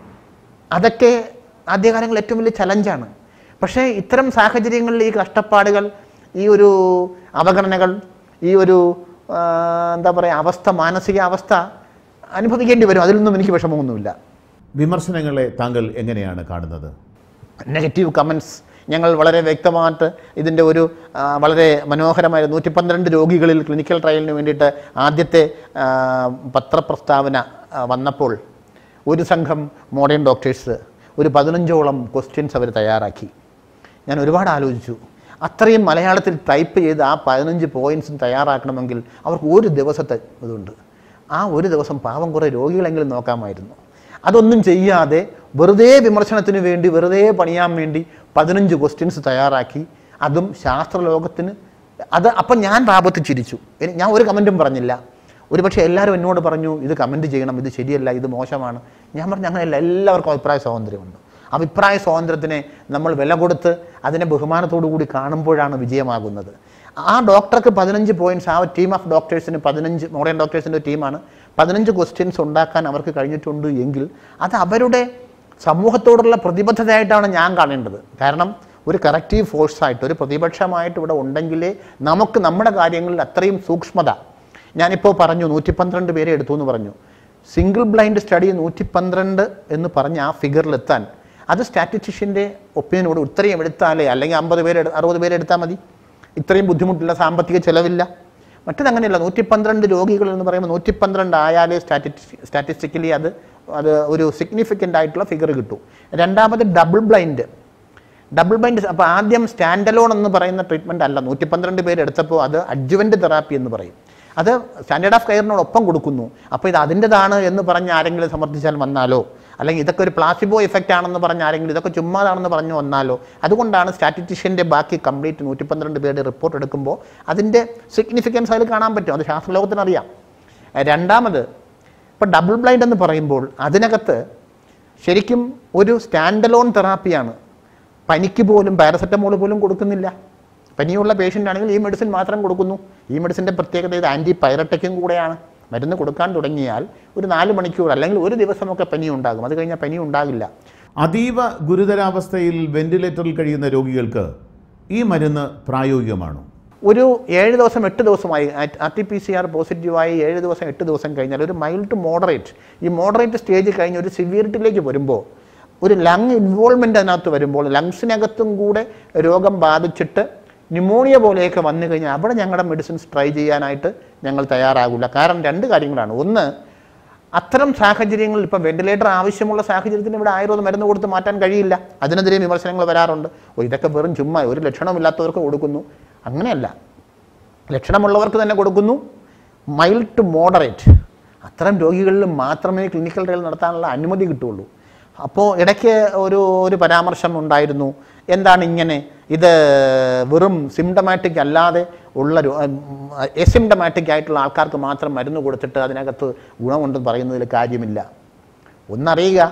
അതൊക്കെ ആദ്യകാലങ്ങളിൽ ഏറ്റവും വലിയ ചലഞ്ചാണ് പക്ഷേ ഇത്തരം സാഹചര്യങ്ങളിൽ ഈ കഷ്ടപ്പാടുകൾ ഈ ഒരു അവഗണനകൾ ഈ ഒരു ആ, എന്താ പറയുക അവസ്ഥ മാനസിക അവസ്ഥ അനുഭവിക്കേണ്ടി വരും അതിൽ നിന്നും എനിക്ക് വിഷമമൊന്നുമില്ല വിമർശനങ്ങളെ താങ്കൾ എങ്ങനെയാണ് കാണുന്നത് നെഗറ്റീവ് കമൻസ് ഞങ്ങൾ വളരെ വ്യക്തമായിട്ട് ഇതിൻ്റെ ഒരു ആ, വളരെ മനോഹരമായ നൂറ്റി പന്ത്രണ്ട് രോഗികളിൽ ക്ലിനിക്കൽ ട്രയലിന് വേണ്ടിയിട്ട് ആദ്യത്തെ ആ, പത്രപ്രസ്താവന ആ, വന്നപ്പോൾ ഒരു സംഘം മോഡേൺ ഡോക്ടേഴ്സ് ഒരു പതിനഞ്ചോളം ക്വസ്റ്റ്യൻസ് അവർ തയ്യാറാക്കി ഞാൻ ഒരുപാട് ആലോചിച്ചു അത്രയും മലയാളത്തിൽ ടൈപ്പ് ചെയ്ത് ആ പതിനഞ്ച് പോയിൻറ്റ്സും തയ്യാറാക്കണമെങ്കിൽ അവർക്ക് ഒരു ദിവസത്തെ ഇതുണ്ട് ആ ഒരു ദിവസം പാവം കുറേ രോഗികളെങ്കിലും നോക്കാമായിരുന്നു അതൊന്നും ചെയ്യാതെ വെറുതെ വിമർശനത്തിന് വേണ്ടി വെറുതെ പണിയാൻ വേണ്ടി പതിനഞ്ച് ക്വസ്റ്റ്യൻസ് തയ്യാറാക്കി അതും ശാസ്ത്രലോകത്തിന് അത് അപ്പം ഞാൻ റാപത്ത് ചിരിച്ചു എനി- ഞാൻ ഒരു കമൻറ്റും പറഞ്ഞില്ല ഒരുപക്ഷെ എല്ലാവരും എന്നോട് പറഞ്ഞു ഇത് കമൻറ്റ് ചെയ്യണം ഇത് ശരിയല്ല ഇത് മോശമാണ് ഞാൻ പറഞ്ഞു അങ്ങനെയല്ല എല്ലാവർക്കും അഭിപ്രായ സ്വാതന്ത്ര്യമുണ്ട് അഭിപ്രായ സ്വാതന്ത്ര്യത്തിനെ നമ്മൾ വില കൊടുത്ത് അതിനെ ബഹുമാനത്തോടു കൂടി കാണുമ്പോഴാണ് വിജയമാകുന്നത് ആ ഡോക്ടർക്ക് പതിനഞ്ച് പോയിന്റ്സ് ആ ടീം ഓഫ് ഡോക്ടേഴ്സിന് പതിനഞ്ച് മോഡേൺ ഡോക്ടേഴ്സിൻ്റെ ടീമാണ് പതിനഞ്ച് ക്വസ്റ്റ്യൻസ് ഉണ്ടാക്കാൻ അവർക്ക് കഴിഞ്ഞിട്ടുണ്ട് എങ്കിൽ അത് അവരുടെ സമൂഹത്തോടുള്ള പ്രതിബദ്ധതയായിട്ടാണ് ഞാൻ കാണേണ്ടത് കാരണം ഒരു കറക്റ്റീവ് ഫോഴ്സായിട്ട് ഒരു പ്രതിപക്ഷമായിട്ട് ഇവിടെ ഉണ്ടെങ്കിലേ നമുക്ക് നമ്മുടെ കാര്യങ്ങളിൽ അത്രയും സൂക്ഷ്മത ഞാനിപ്പോൾ പറഞ്ഞു നൂറ്റി പന്ത്രണ്ട് പേരെ എടുത്തു എന്ന് പറഞ്ഞു സിംഗിൾ ബ്ലൈൻഡ് സ്റ്റഡി നൂറ്റി പന്ത്രണ്ട് എന്ന് പറഞ്ഞ ആ ഫിഗറിലെത്താൻ അത് സ്റ്റാറ്റിസ്റ്റിഷ്യൻ്റെ ഒപ്പീനിയനോട് ഇത്രയും എടുത്താലേ അല്ലെങ്കിൽ അമ്പത് പേര് എടു- അറുപത് പേര് എടുത്താൽ മതി ഇത്രയും ബുദ്ധിമുട്ടില്ല സാമ്പത്തിക ചെലവില്ല മറ്റതങ്ങനെയല്ല നൂറ്റി പന്ത്രണ്ട് രോഗികൾ എന്ന് പറയുമ്പോൾ നൂറ്റി പന്ത്രണ്ട് ആയാലേ സ്റ്റാറ്റിസ്റ്റി സ്റ്റാറ്റിസ്റ്റിക്കലി അത് അത് ഒരു സിഗ്നിഫിക്കൻ്റ് ആയിട്ടുള്ള ഫിഗർ കിട്ടും രണ്ടാമത് ഡബിൾ ബ്ലൈൻഡ് ഡബിൾ ബൈൻഡ് അപ്പോൾ ആദ്യം സ്റ്റാൻഡലോൺ എന്ന് പറയുന്ന ട്രീറ്റ്മെൻ്റ് അല്ല നൂറ്റി പന്ത്രണ്ട് പേര് എടുത്തപ്പോൾ അത് അഡ്ജുവൻ്റ് തെറാപ്പി എന്ന് പറയും അത് സ്റ്റാൻഡേർഡ് ഓഫ് കെയറിനോടൊപ്പം കൊടുക്കുന്നു അപ്പോൾ ഇത് അതിൻ്റെതാണ് എന്ന് പറഞ്ഞ് ആരെങ്കിലും സമർത്ഥിച്ചാൽ വന്നാലോ അല്ലെങ്കിൽ ഇതൊക്കെ ഒരു പ്ലാസിബോ ഇഫക്റ്റ് ആണെന്ന് പറഞ്ഞ് ആരെങ്കിലും ഇതൊക്കെ ചുമ്മാതാണെന്ന് പറഞ്ഞു വന്നാലോ അതുകൊണ്ടാണ് സ്റ്റാറ്റിസ്റ്റിഷ്യൻ്റെ ബാക്കി കംപ്ലീറ്റ് നൂറ്റി പന്ത്രണ്ട് പേരുടെ റിപ്പോർട്ട് എടുക്കുമ്പോൾ അതിൻ്റെ സിഗ്നിഫിക്കൻസ് അതിൽ കാണാൻ പറ്റും അത് ശാസ്ത്രലോകത്തിന് അറിയാം രണ്ടാമത് ഇപ്പോൾ ഡബിൾ ബ്ലൈൻഡ് എന്ന് പറയുമ്പോൾ അതിനകത്ത് ശരിക്കും ഒരു സ്റ്റാൻഡലോൺ തെറാപ്പിയാണ് പനിക്ക് പോലും പാരസെറ്റമോൾ പോലും കൊടുക്കുന്നില്ല പനിയുള്ള പേഷ്യൻ്റ് ആണെങ്കിൽ ഈ മെഡിസിൻ മാത്രം കൊടുക്കുന്നു ഈ മെഡിസിൻ്റെ പ്രത്യേകത ഇത് ആൻറ്റി പൈറട്ടയ്ക്കും കൂടെയാണ് മരുന്ന് കൊടുക്കാൻ തുടങ്ങിയാൽ ഒരു നാല് മണിക്കൂർ അല്ലെങ്കിൽ ഒരു ദിവസമൊക്കെ പനി ഉണ്ടാകും അത് കഴിഞ്ഞാൽ പനി ഉണ്ടാകില്ല അതീവ ഗുരുതരാവസ്ഥയിൽ വെന്റിലേറ്ററിൽ കഴിയുന്ന രോഗികൾക്ക് ഈ മരുന്ന് പ്രായോഗികമാണോ ഒരു ഏഴ് ദിവസം എട്ട് ദിവസമായി R T P C R പോസിറ്റീവായി ഏഴ് ദിവസം എട്ട് ദിവസം കഴിഞ്ഞാൽ ഒരു മൈൽഡ് ടു മോഡറേറ്റ് ഈ മോഡറേറ്റ് സ്റ്റേജ് കഴിഞ്ഞ് ഒരു സിവിയറിറ്റിയിലേക്ക് വരുമ്പോൾ ഒരു ലങ് ഇൻവോൾവ്മെൻ്റ് അതിനകത്ത് വരുമ്പോൾ ലങ്സിനകത്തും കൂടെ രോഗം ബാധിച്ചിട്ട് ന്യൂമോണിയ പോലെയൊക്കെ വന്നു കഴിഞ്ഞാൽ അവിടെ ഞങ്ങളുടെ മെഡിസിൻസ് ട്രൈ ചെയ്യാനായിട്ട് ഞങ്ങൾ തയ്യാറാകില്ല കാരണം രണ്ട് കാര്യങ്ങളാണ് ഒന്ന് അത്തരം സാഹചര്യങ്ങളിൽ ഇപ്പം വെന്റിലേറ്റർ ആവശ്യമുള്ള സാഹചര്യത്തിന് ഇവിടെ ആയുർവേദ മരുന്ന് കൊടുത്ത് മാറ്റാൻ കഴിയില്ല അതിനെതിരെ വിമർശനങ്ങൾ വരാറുണ്ട് ഓ ഇതൊക്കെ വെറും ചുമ്മാ ഒരു ലക്ഷണമില്ലാത്തവർക്ക് കൊടുക്കുന്നു അങ്ങനെയല്ല ലക്ഷണമുള്ളവർക്ക് തന്നെ കൊടുക്കുന്നു മൈൽഡ് ടു മോഡറേറ്റ് അത്തരം രോഗികളിൽ മാത്രമേ ക്ലിനിക്കൽ ട്രയൽ നടത്താനുള്ള അനുമതി കിട്ടുള്ളൂ അപ്പോൾ ഇടയ്ക്ക് ഒരു ഒരു പരാമർശം ഉണ്ടായിരുന്നു എന്താണ് ഇങ്ങനെ ഇത് വെറും സിംറ്റമാറ്റിക് അല്ലാതെ ഉള്ള എസിംറ്റമാറ്റിക് ആയിട്ടുള്ള ആൾക്കാർക്ക് മാത്രം മരുന്ന് കൊടുത്തിട്ട് അതിനകത്ത് ഗുണമുണ്ടെന്ന് പറയുന്നതിൽ കാര്യമില്ല ഒന്നറിയുക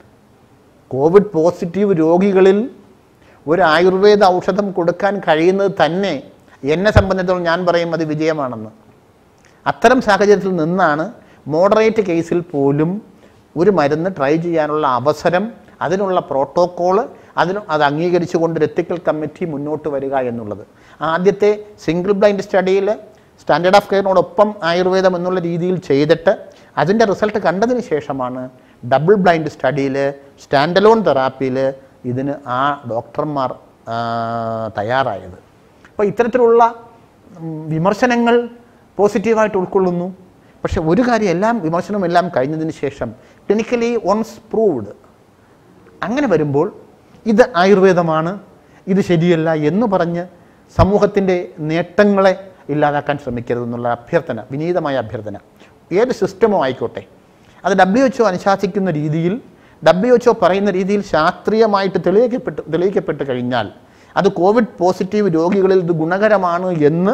കോവിഡ് പോസിറ്റീവ് രോഗികളിൽ ഒരു ആയുർവേദ ഔഷധം കൊടുക്കാൻ കഴിയുന്നത് തന്നെ എന്നെ സംബന്ധിച്ചിടത്തോളം ഞാൻ പറയും അത് വിജയമാണെന്ന് അത്തരം സാഹചര്യത്തിൽ നിന്നാണ് മോഡറേറ്റ് കേസിൽ പോലും ഒരു മരുന്ന് ട്രൈ ചെയ്യാനുള്ള അവസരം അതിനുള്ള പ്രോട്ടോക്കോള് അതിന് അത് അംഗീകരിച്ചുകൊണ്ട് ഒരു എത്തിക്കൽ കമ്മിറ്റി മുന്നോട്ട് വരിക എന്നുള്ളത് ആദ്യത്തെ സിംഗിൾ ബ്ലൈൻഡ് സ്റ്റഡിയിൽ സ്റ്റാൻഡേർഡ് ഓഫ് കെയറിനോടൊപ്പം ആയുർവേദം എന്നുള്ള രീതിയിൽ ചെയ്തിട്ട് അതിൻ്റെ റിസൾട്ട് കണ്ടതിന് ശേഷമാണ് ഡബിൾ ബ്ലൈൻഡ് സ്റ്റഡിയിൽ സ്റ്റാൻഡലോൺ തെറാപ്പിയിൽ ഇതിന് ആ ഡോക്ടർമാർ ആ, തയ്യാറായത് അപ്പോൾ ഇത്തരത്തിലുള്ള ഉം, വിമർശനങ്ങൾ പോസിറ്റീവായിട്ട് ഉൾക്കൊള്ളുന്നു പക്ഷെ ഒരു കാര്യം എല്ലാം വിമർശനവും എല്ലാം കഴിഞ്ഞതിന് ശേഷം ക്ലിനിക്കലി ഓൺസ് പ്രൂവ്ഡ് അങ്ങനെ വരുമ്പോൾ ഇത് ആയുർവേദമാണ് ഇത് ശരിയല്ല എന്ന് പറഞ്ഞ് സമൂഹത്തിൻ്റെ നേട്ടങ്ങളെ ഇല്ലാതാക്കാൻ ശ്രമിക്കരുതെന്നുള്ള അഭ്യർത്ഥന വിനീതമായ അഭ്യർത്ഥന ഏത് സിസ്റ്റമോ ആയിക്കോട്ടെ അത് ഡബ്ല്യു എച്ച് അനുശാസിക്കുന്ന രീതിയിൽ ഡബ്ല്യു എച്ച് പറയുന്ന രീതിയിൽ ശാസ്ത്രീയമായിട്ട് തെളിയിക്കപ്പെട്ട് തെളിയിക്കപ്പെട്ട് കഴിഞ്ഞാൽ അത് കോവിഡ് പോസിറ്റീവ് രോഗികളിൽ ഇത് ഗുണകരമാണ് എന്ന്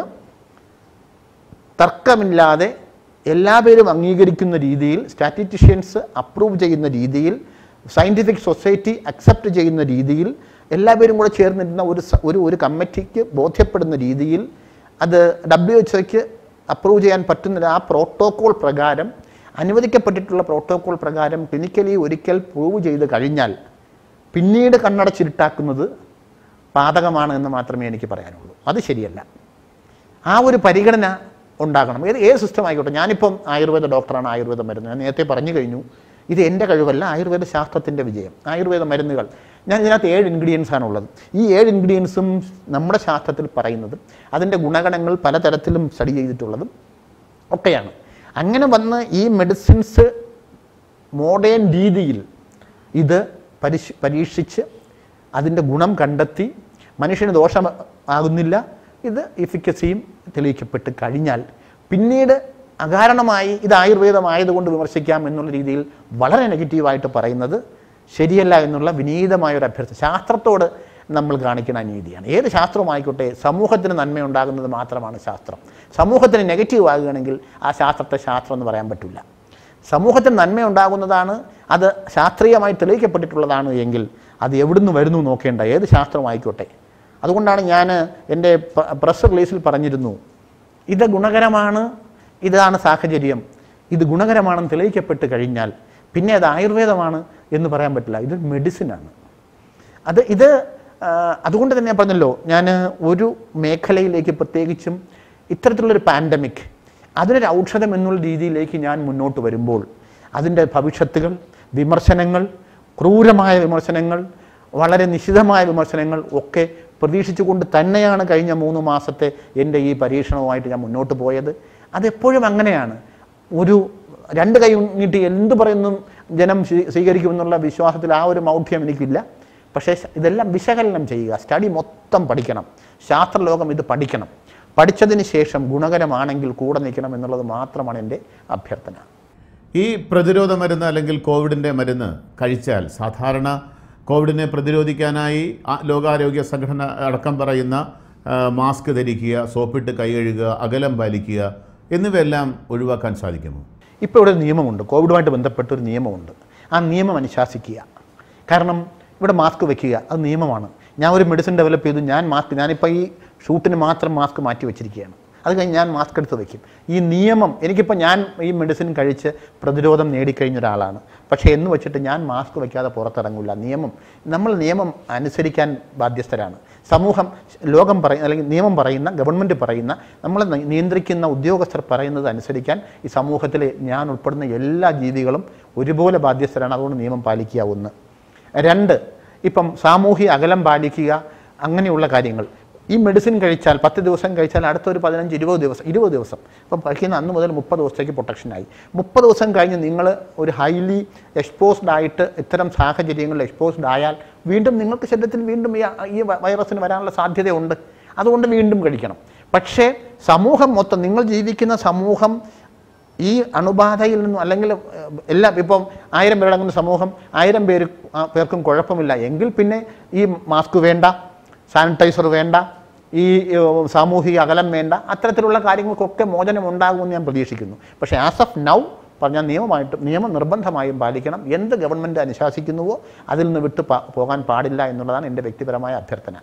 തർക്കമില്ലാതെ എല്ലാ പേരും അംഗീകരിക്കുന്ന രീതിയിൽ സ്റ്റാറ്റിസ്റ്റിഷ്യൻസ് അപ്രൂവ് ചെയ്യുന്ന രീതിയിൽ സയൻറ്റിഫിക് സൊസൈറ്റി അക്സെപ്റ്റ് ചെയ്യുന്ന രീതിയിൽ എല്ലാവരും കൂടെ ചേർന്നിരുന്ന ഒരു സ- ഒരു ഒരു കമ്മിറ്റിക്ക് ബോധ്യപ്പെടുന്ന രീതിയിൽ അത് ഡബ്ല്യു എച്ച് ഒക്ക് അപ്രൂവ് ചെയ്യാൻ പറ്റുന്ന ആ പ്രോട്ടോകോൾ പ്രകാരം അനുവദിക്കപ്പെട്ടിട്ടുള്ള പ്രോട്ടോകോൾ പ്രകാരം ക്ലിനിക്കലി ഒരിക്കൽ പ്രൂവ് ചെയ്ത് കഴിഞ്ഞാൽ പിന്നീട് കണ്ണടച്ചിരുട്ടാക്കുന്നത് പാതകമാണ് എന്ന് മാത്രമേ എനിക്ക് പറയാനുള്ളൂ അത് ശരിയല്ല ആ ഒരു പരിഗണന ഉണ്ടാകണം ഏത് ഏത് സിസ്റ്റം ആയിക്കോട്ടെ ഞാനിപ്പം ആയുർവേദ ഡോക്ടറാണ് ആയുർവേദ മരുന്ന് ഞാൻ നേരത്തെ പറഞ്ഞു കഴിഞ്ഞു ഇത് എൻ്റെ കഴിവല്ല ആയുർവേദ ശാസ്ത്രത്തിൻ്റെ വിജയം ആയുർവേദ മരുന്നുകൾ ഞാൻ ഇതിനകത്ത് ഏഴ് ഇൻഗ്രീഡിയൻസ് ആണുള്ളത് ഈ ഏഴ് ഇൻഗ്രീഡിയൻസും നമ്മുടെ ശാസ്ത്രത്തിൽ പറയുന്നതും അതിൻ്റെ ഗുണഗണങ്ങൾ പലതരത്തിലും സ്റ്റഡി ചെയ്തിട്ടുള്ളതും ഒക്കെയാണ് അങ്ങനെ വന്ന് ഈ മെഡിസിൻസ് മോഡേൺ രീതിയിൽ ഇത് പരിശ് പരീക്ഷിച്ച് അതിൻ്റെ ഗുണം കണ്ടെത്തി മനുഷ്യന് ദോഷം ആകുന്നില്ല ഇത് ഇഫിക്കസിയും തെളിയിക്കപ്പെട്ട് കഴിഞ്ഞാൽ പിന്നീട് അകാരണമായി ഇത് ആയുർവേദമായതുകൊണ്ട് വിമർശിക്കാം എന്നുള്ള രീതിയിൽ വളരെ നെഗറ്റീവായിട്ട് പറയുന്നത് ശരിയല്ല എന്നുള്ള വിനീതമായ ഒരു അഭ്യർത്ഥന ശാസ്ത്രത്തോട് നമ്മൾ കാണിക്കുന്ന അനീതിയാണ് ഏത് ശാസ്ത്രമായിക്കോട്ടെ സമൂഹത്തിന് നന്മയുണ്ടാകുന്നത് മാത്രമാണ് ശാസ്ത്രം സമൂഹത്തിന് നെഗറ്റീവ് ആകുകയാണെങ്കിൽ ആ ശാസ്ത്രത്തെ ശാസ്ത്രം എന്ന് പറയാൻ പറ്റില്ല സമൂഹത്തിന് നന്മയുണ്ടാകുന്നതാണ് അത് ശാസ്ത്രീയമായി തെളിയിക്കപ്പെട്ടിട്ടുള്ളതാണ് എങ്കിൽ അത് എവിടുന്ന് വരുന്നു നോക്കേണ്ട ഏത് ശാസ്ത്രമായിക്കോട്ടെ അതുകൊണ്ടാണ് ഞാൻ എൻ്റെ പ്രസ് റിലീസിൽ പറഞ്ഞിരുന്നു ഇത് ഗുണകരമാണ് ഇതാണ് സാഹചര്യം ഇത് ഗുണകരമാണെന്ന് തെളിയിക്കപ്പെട്ട് കഴിഞ്ഞാൽ പിന്നെ അത് ആയുർവേദമാണ് എന്ന് പറയാൻ പറ്റില്ല ഇത് മെഡിസിനാണ് അത് ഇത് ആ, അതുകൊണ്ട് തന്നെ ഞാൻ പറഞ്ഞല്ലോ ഞാൻ ഒരു മേഖലയിലേക്ക് പ്രത്യേകിച്ചും ഇത്തരത്തിലുള്ളൊരു പാൻഡമിക് അതിനൊരു ഔഷധം എന്നുള്ള രീതിയിലേക്ക് ഞാൻ മുന്നോട്ട് വരുമ്പോൾ അതിൻ്റെ ഭവിഷ്യത്തുകൾ വിമർശനങ്ങൾ ക്രൂരമായ വിമർശനങ്ങൾ വളരെ നിശിതമായ വിമർശനങ്ങൾ ഒക്കെ പ്രതീക്ഷിച്ചുകൊണ്ട് തന്നെയാണ് കഴിഞ്ഞ മൂന്ന് മാസത്തെ എൻ്റെ ഈ പരീക്ഷണവുമായിട്ട് ഞാൻ മുന്നോട്ട് പോയത് അതെപ്പോഴും അങ്ങനെയാണ് ഒരു രണ്ട് കൈ നീട്ടി എന്ത് പറയുന്നു ജനം സ്വീ- സ്വീകരിക്കുമെന്നുള്ള വിശ്വാസത്തിൽ ആ ഒരു മൗഢ്യം എനിക്കില്ല പക്ഷേ ശ- ഇതെല്ലാം വിശകലനം ചെയ്യുക സ്റ്റഡി മൊത്തം പഠിക്കണം ശാസ്ത്രലോകം ഇത് പഠിക്കണം പഠിച്ചതിന് ശേഷം ഗുണകരമാണെങ്കിൽ കൂടെ നിൽക്കണം എന്നുള്ളത് മാത്രമാണ് എൻ്റെ അഭ്യർത്ഥന ഈ പ്രതിരോധ മരുന്ന് അല്ലെങ്കിൽ കോവിഡിൻ്റെ മരുന്ന് കഴിച്ചാൽ സാധാരണ കോവിഡിനെ പ്രതിരോധിക്കാനായി ആ ലോകാരോഗ്യ സംഘടന അടക്കം പറയുന്ന ആ, മാസ്ക് ധരിക്കുക സോപ്പിട്ട് കൈ കഴുകുക അകലം പാലിക്കുക എന്നിവയെല്ലാം ഒഴിവാക്കാൻ സാധിക്കുമോ ഇപ്പോൾ ഇവിടെ ഒരു നിയമമുണ്ട് കോവിഡുമായിട്ട് ബന്ധപ്പെട്ട ഒരു നിയമമുണ്ട് ആ നിയമം അനുശാസിക്കുക കാരണം ഇവിടെ മാസ്ക് വെക്കുക അത് നിയമമാണ് ഞാൻ ഒരു മെഡിസിൻ ഡെവലപ്പ് ചെയ്തു ഞാൻ മാസ്ക് ഞാനിപ്പോൾ ഈ ഷൂട്ടിന് മാത്രം മാസ്ക് മാറ്റി വെച്ചിരിക്കുകയാണ് അത് കഴിഞ്ഞ് ഞാൻ മാസ്ക് എടുത്ത് വെക്കും ഈ നിയമം എനിക്കിപ്പോൾ ഞാൻ ഈ മെഡിസിൻ കഴിച്ച് പ്രതിരോധം നേടിക്കഴിഞ്ഞ ഒരാളാണ് പക്ഷേ എന്ന് വെച്ചിട്ട് ഞാൻ മാസ്ക് വയ്ക്കാതെ പുറത്തിറങ്ങില്ല നിയമം നമ്മൾ നിയമം അനുസരിക്കാൻ ബാധ്യസ്ഥരാണ് സമൂഹം ലോകം പറയുന്ന അല്ലെങ്കിൽ നിയമം പറയുന്ന ഗവൺമെൻറ് പറയുന്ന നമ്മൾ നി- നിയന്ത്രിക്കുന്ന ഉദ്യോഗസ്ഥർ പറയുന്നത് അനുസരിക്കാൻ ഈ സമൂഹത്തിലെ ഞാൻ ഉൾപ്പെടുന്ന എല്ലാ ജീവികളും ഒരുപോലെ ബാധ്യസ്ഥരാണ് അതുകൊണ്ട് നിയമം പാലിക്കുക ഒന്ന് രണ്ട് ഇപ്പം സാമൂഹ്യ അകലം പാലിക്കുക അങ്ങനെയുള്ള കാര്യങ്ങൾ ഈ മെഡിസിൻ കഴിച്ചാൽ പത്ത് ദിവസം കഴിച്ചാൽ അടുത്ത ഒരു പതിനഞ്ച് ഇരുപത് ദിവസം ഇരുപത് ദിവസം അപ്പം കഴിക്കുന്ന അന്ന് മുതൽ മുപ്പത് ദിവസത്തേക്ക് പ്രൊട്ടക്ഷനായി മുപ്പത് ദിവസം കഴിഞ്ഞ് നിങ്ങൾ ഒരു ഹൈലി എക്സ്പോസ്ഡ് ആയിട്ട് ഇത്തരം സാഹചര്യങ്ങളിൽ എക്സ്പോസ്ഡ് ആയാൽ വീണ്ടും നിങ്ങൾക്ക് ശരീരത്തിൽ വീണ്ടും ഈ ഈ വ- വൈറസിന് വരാനുള്ള സാധ്യതയുണ്ട് അതുകൊണ്ട് വീണ്ടും കഴിക്കണം പക്ഷേ സമൂഹം മൊത്തം നിങ്ങൾ ജീവിക്കുന്ന സമൂഹം ഈ അണുബാധയിൽ നിന്നും അല്ലെങ്കിൽ ഏഹ്, എല്ലാം ഇപ്പം ആയിരം പേരടങ്ങുന്ന സമൂഹം ആയിരം പേര് ആ, പേർക്കും കുഴപ്പമില്ല എങ്കിൽ പിന്നെ ഈ മാസ്ക് വേണ്ട സാനിറ്റൈസർ വേണ്ട ഈ ഏഹ്, സാമൂഹിക അകലം വേണ്ട അത്തരത്തിലുള്ള കാര്യങ്ങൾക്കൊക്കെ മോചനം ഉണ്ടാകുമെന്ന് ഞാൻ പ്രതീക്ഷിക്കുന്നു പക്ഷേ ആസ് ഓഫ് നൗ പറഞ്ഞാൽ നിയമമായിട്ടും നിയമം നിർബന്ധമായും പാലിക്കണം എന്ത് ഗവൺമെൻറ് അനുശാസിക്കുന്നുവോ അതിൽ നിന്ന് വിട്ട് പ- പോകാൻ പാടില്ല എന്നുള്ളതാണ് എൻ്റെ വ്യക്തിപരമായ അഭ്യർത്ഥന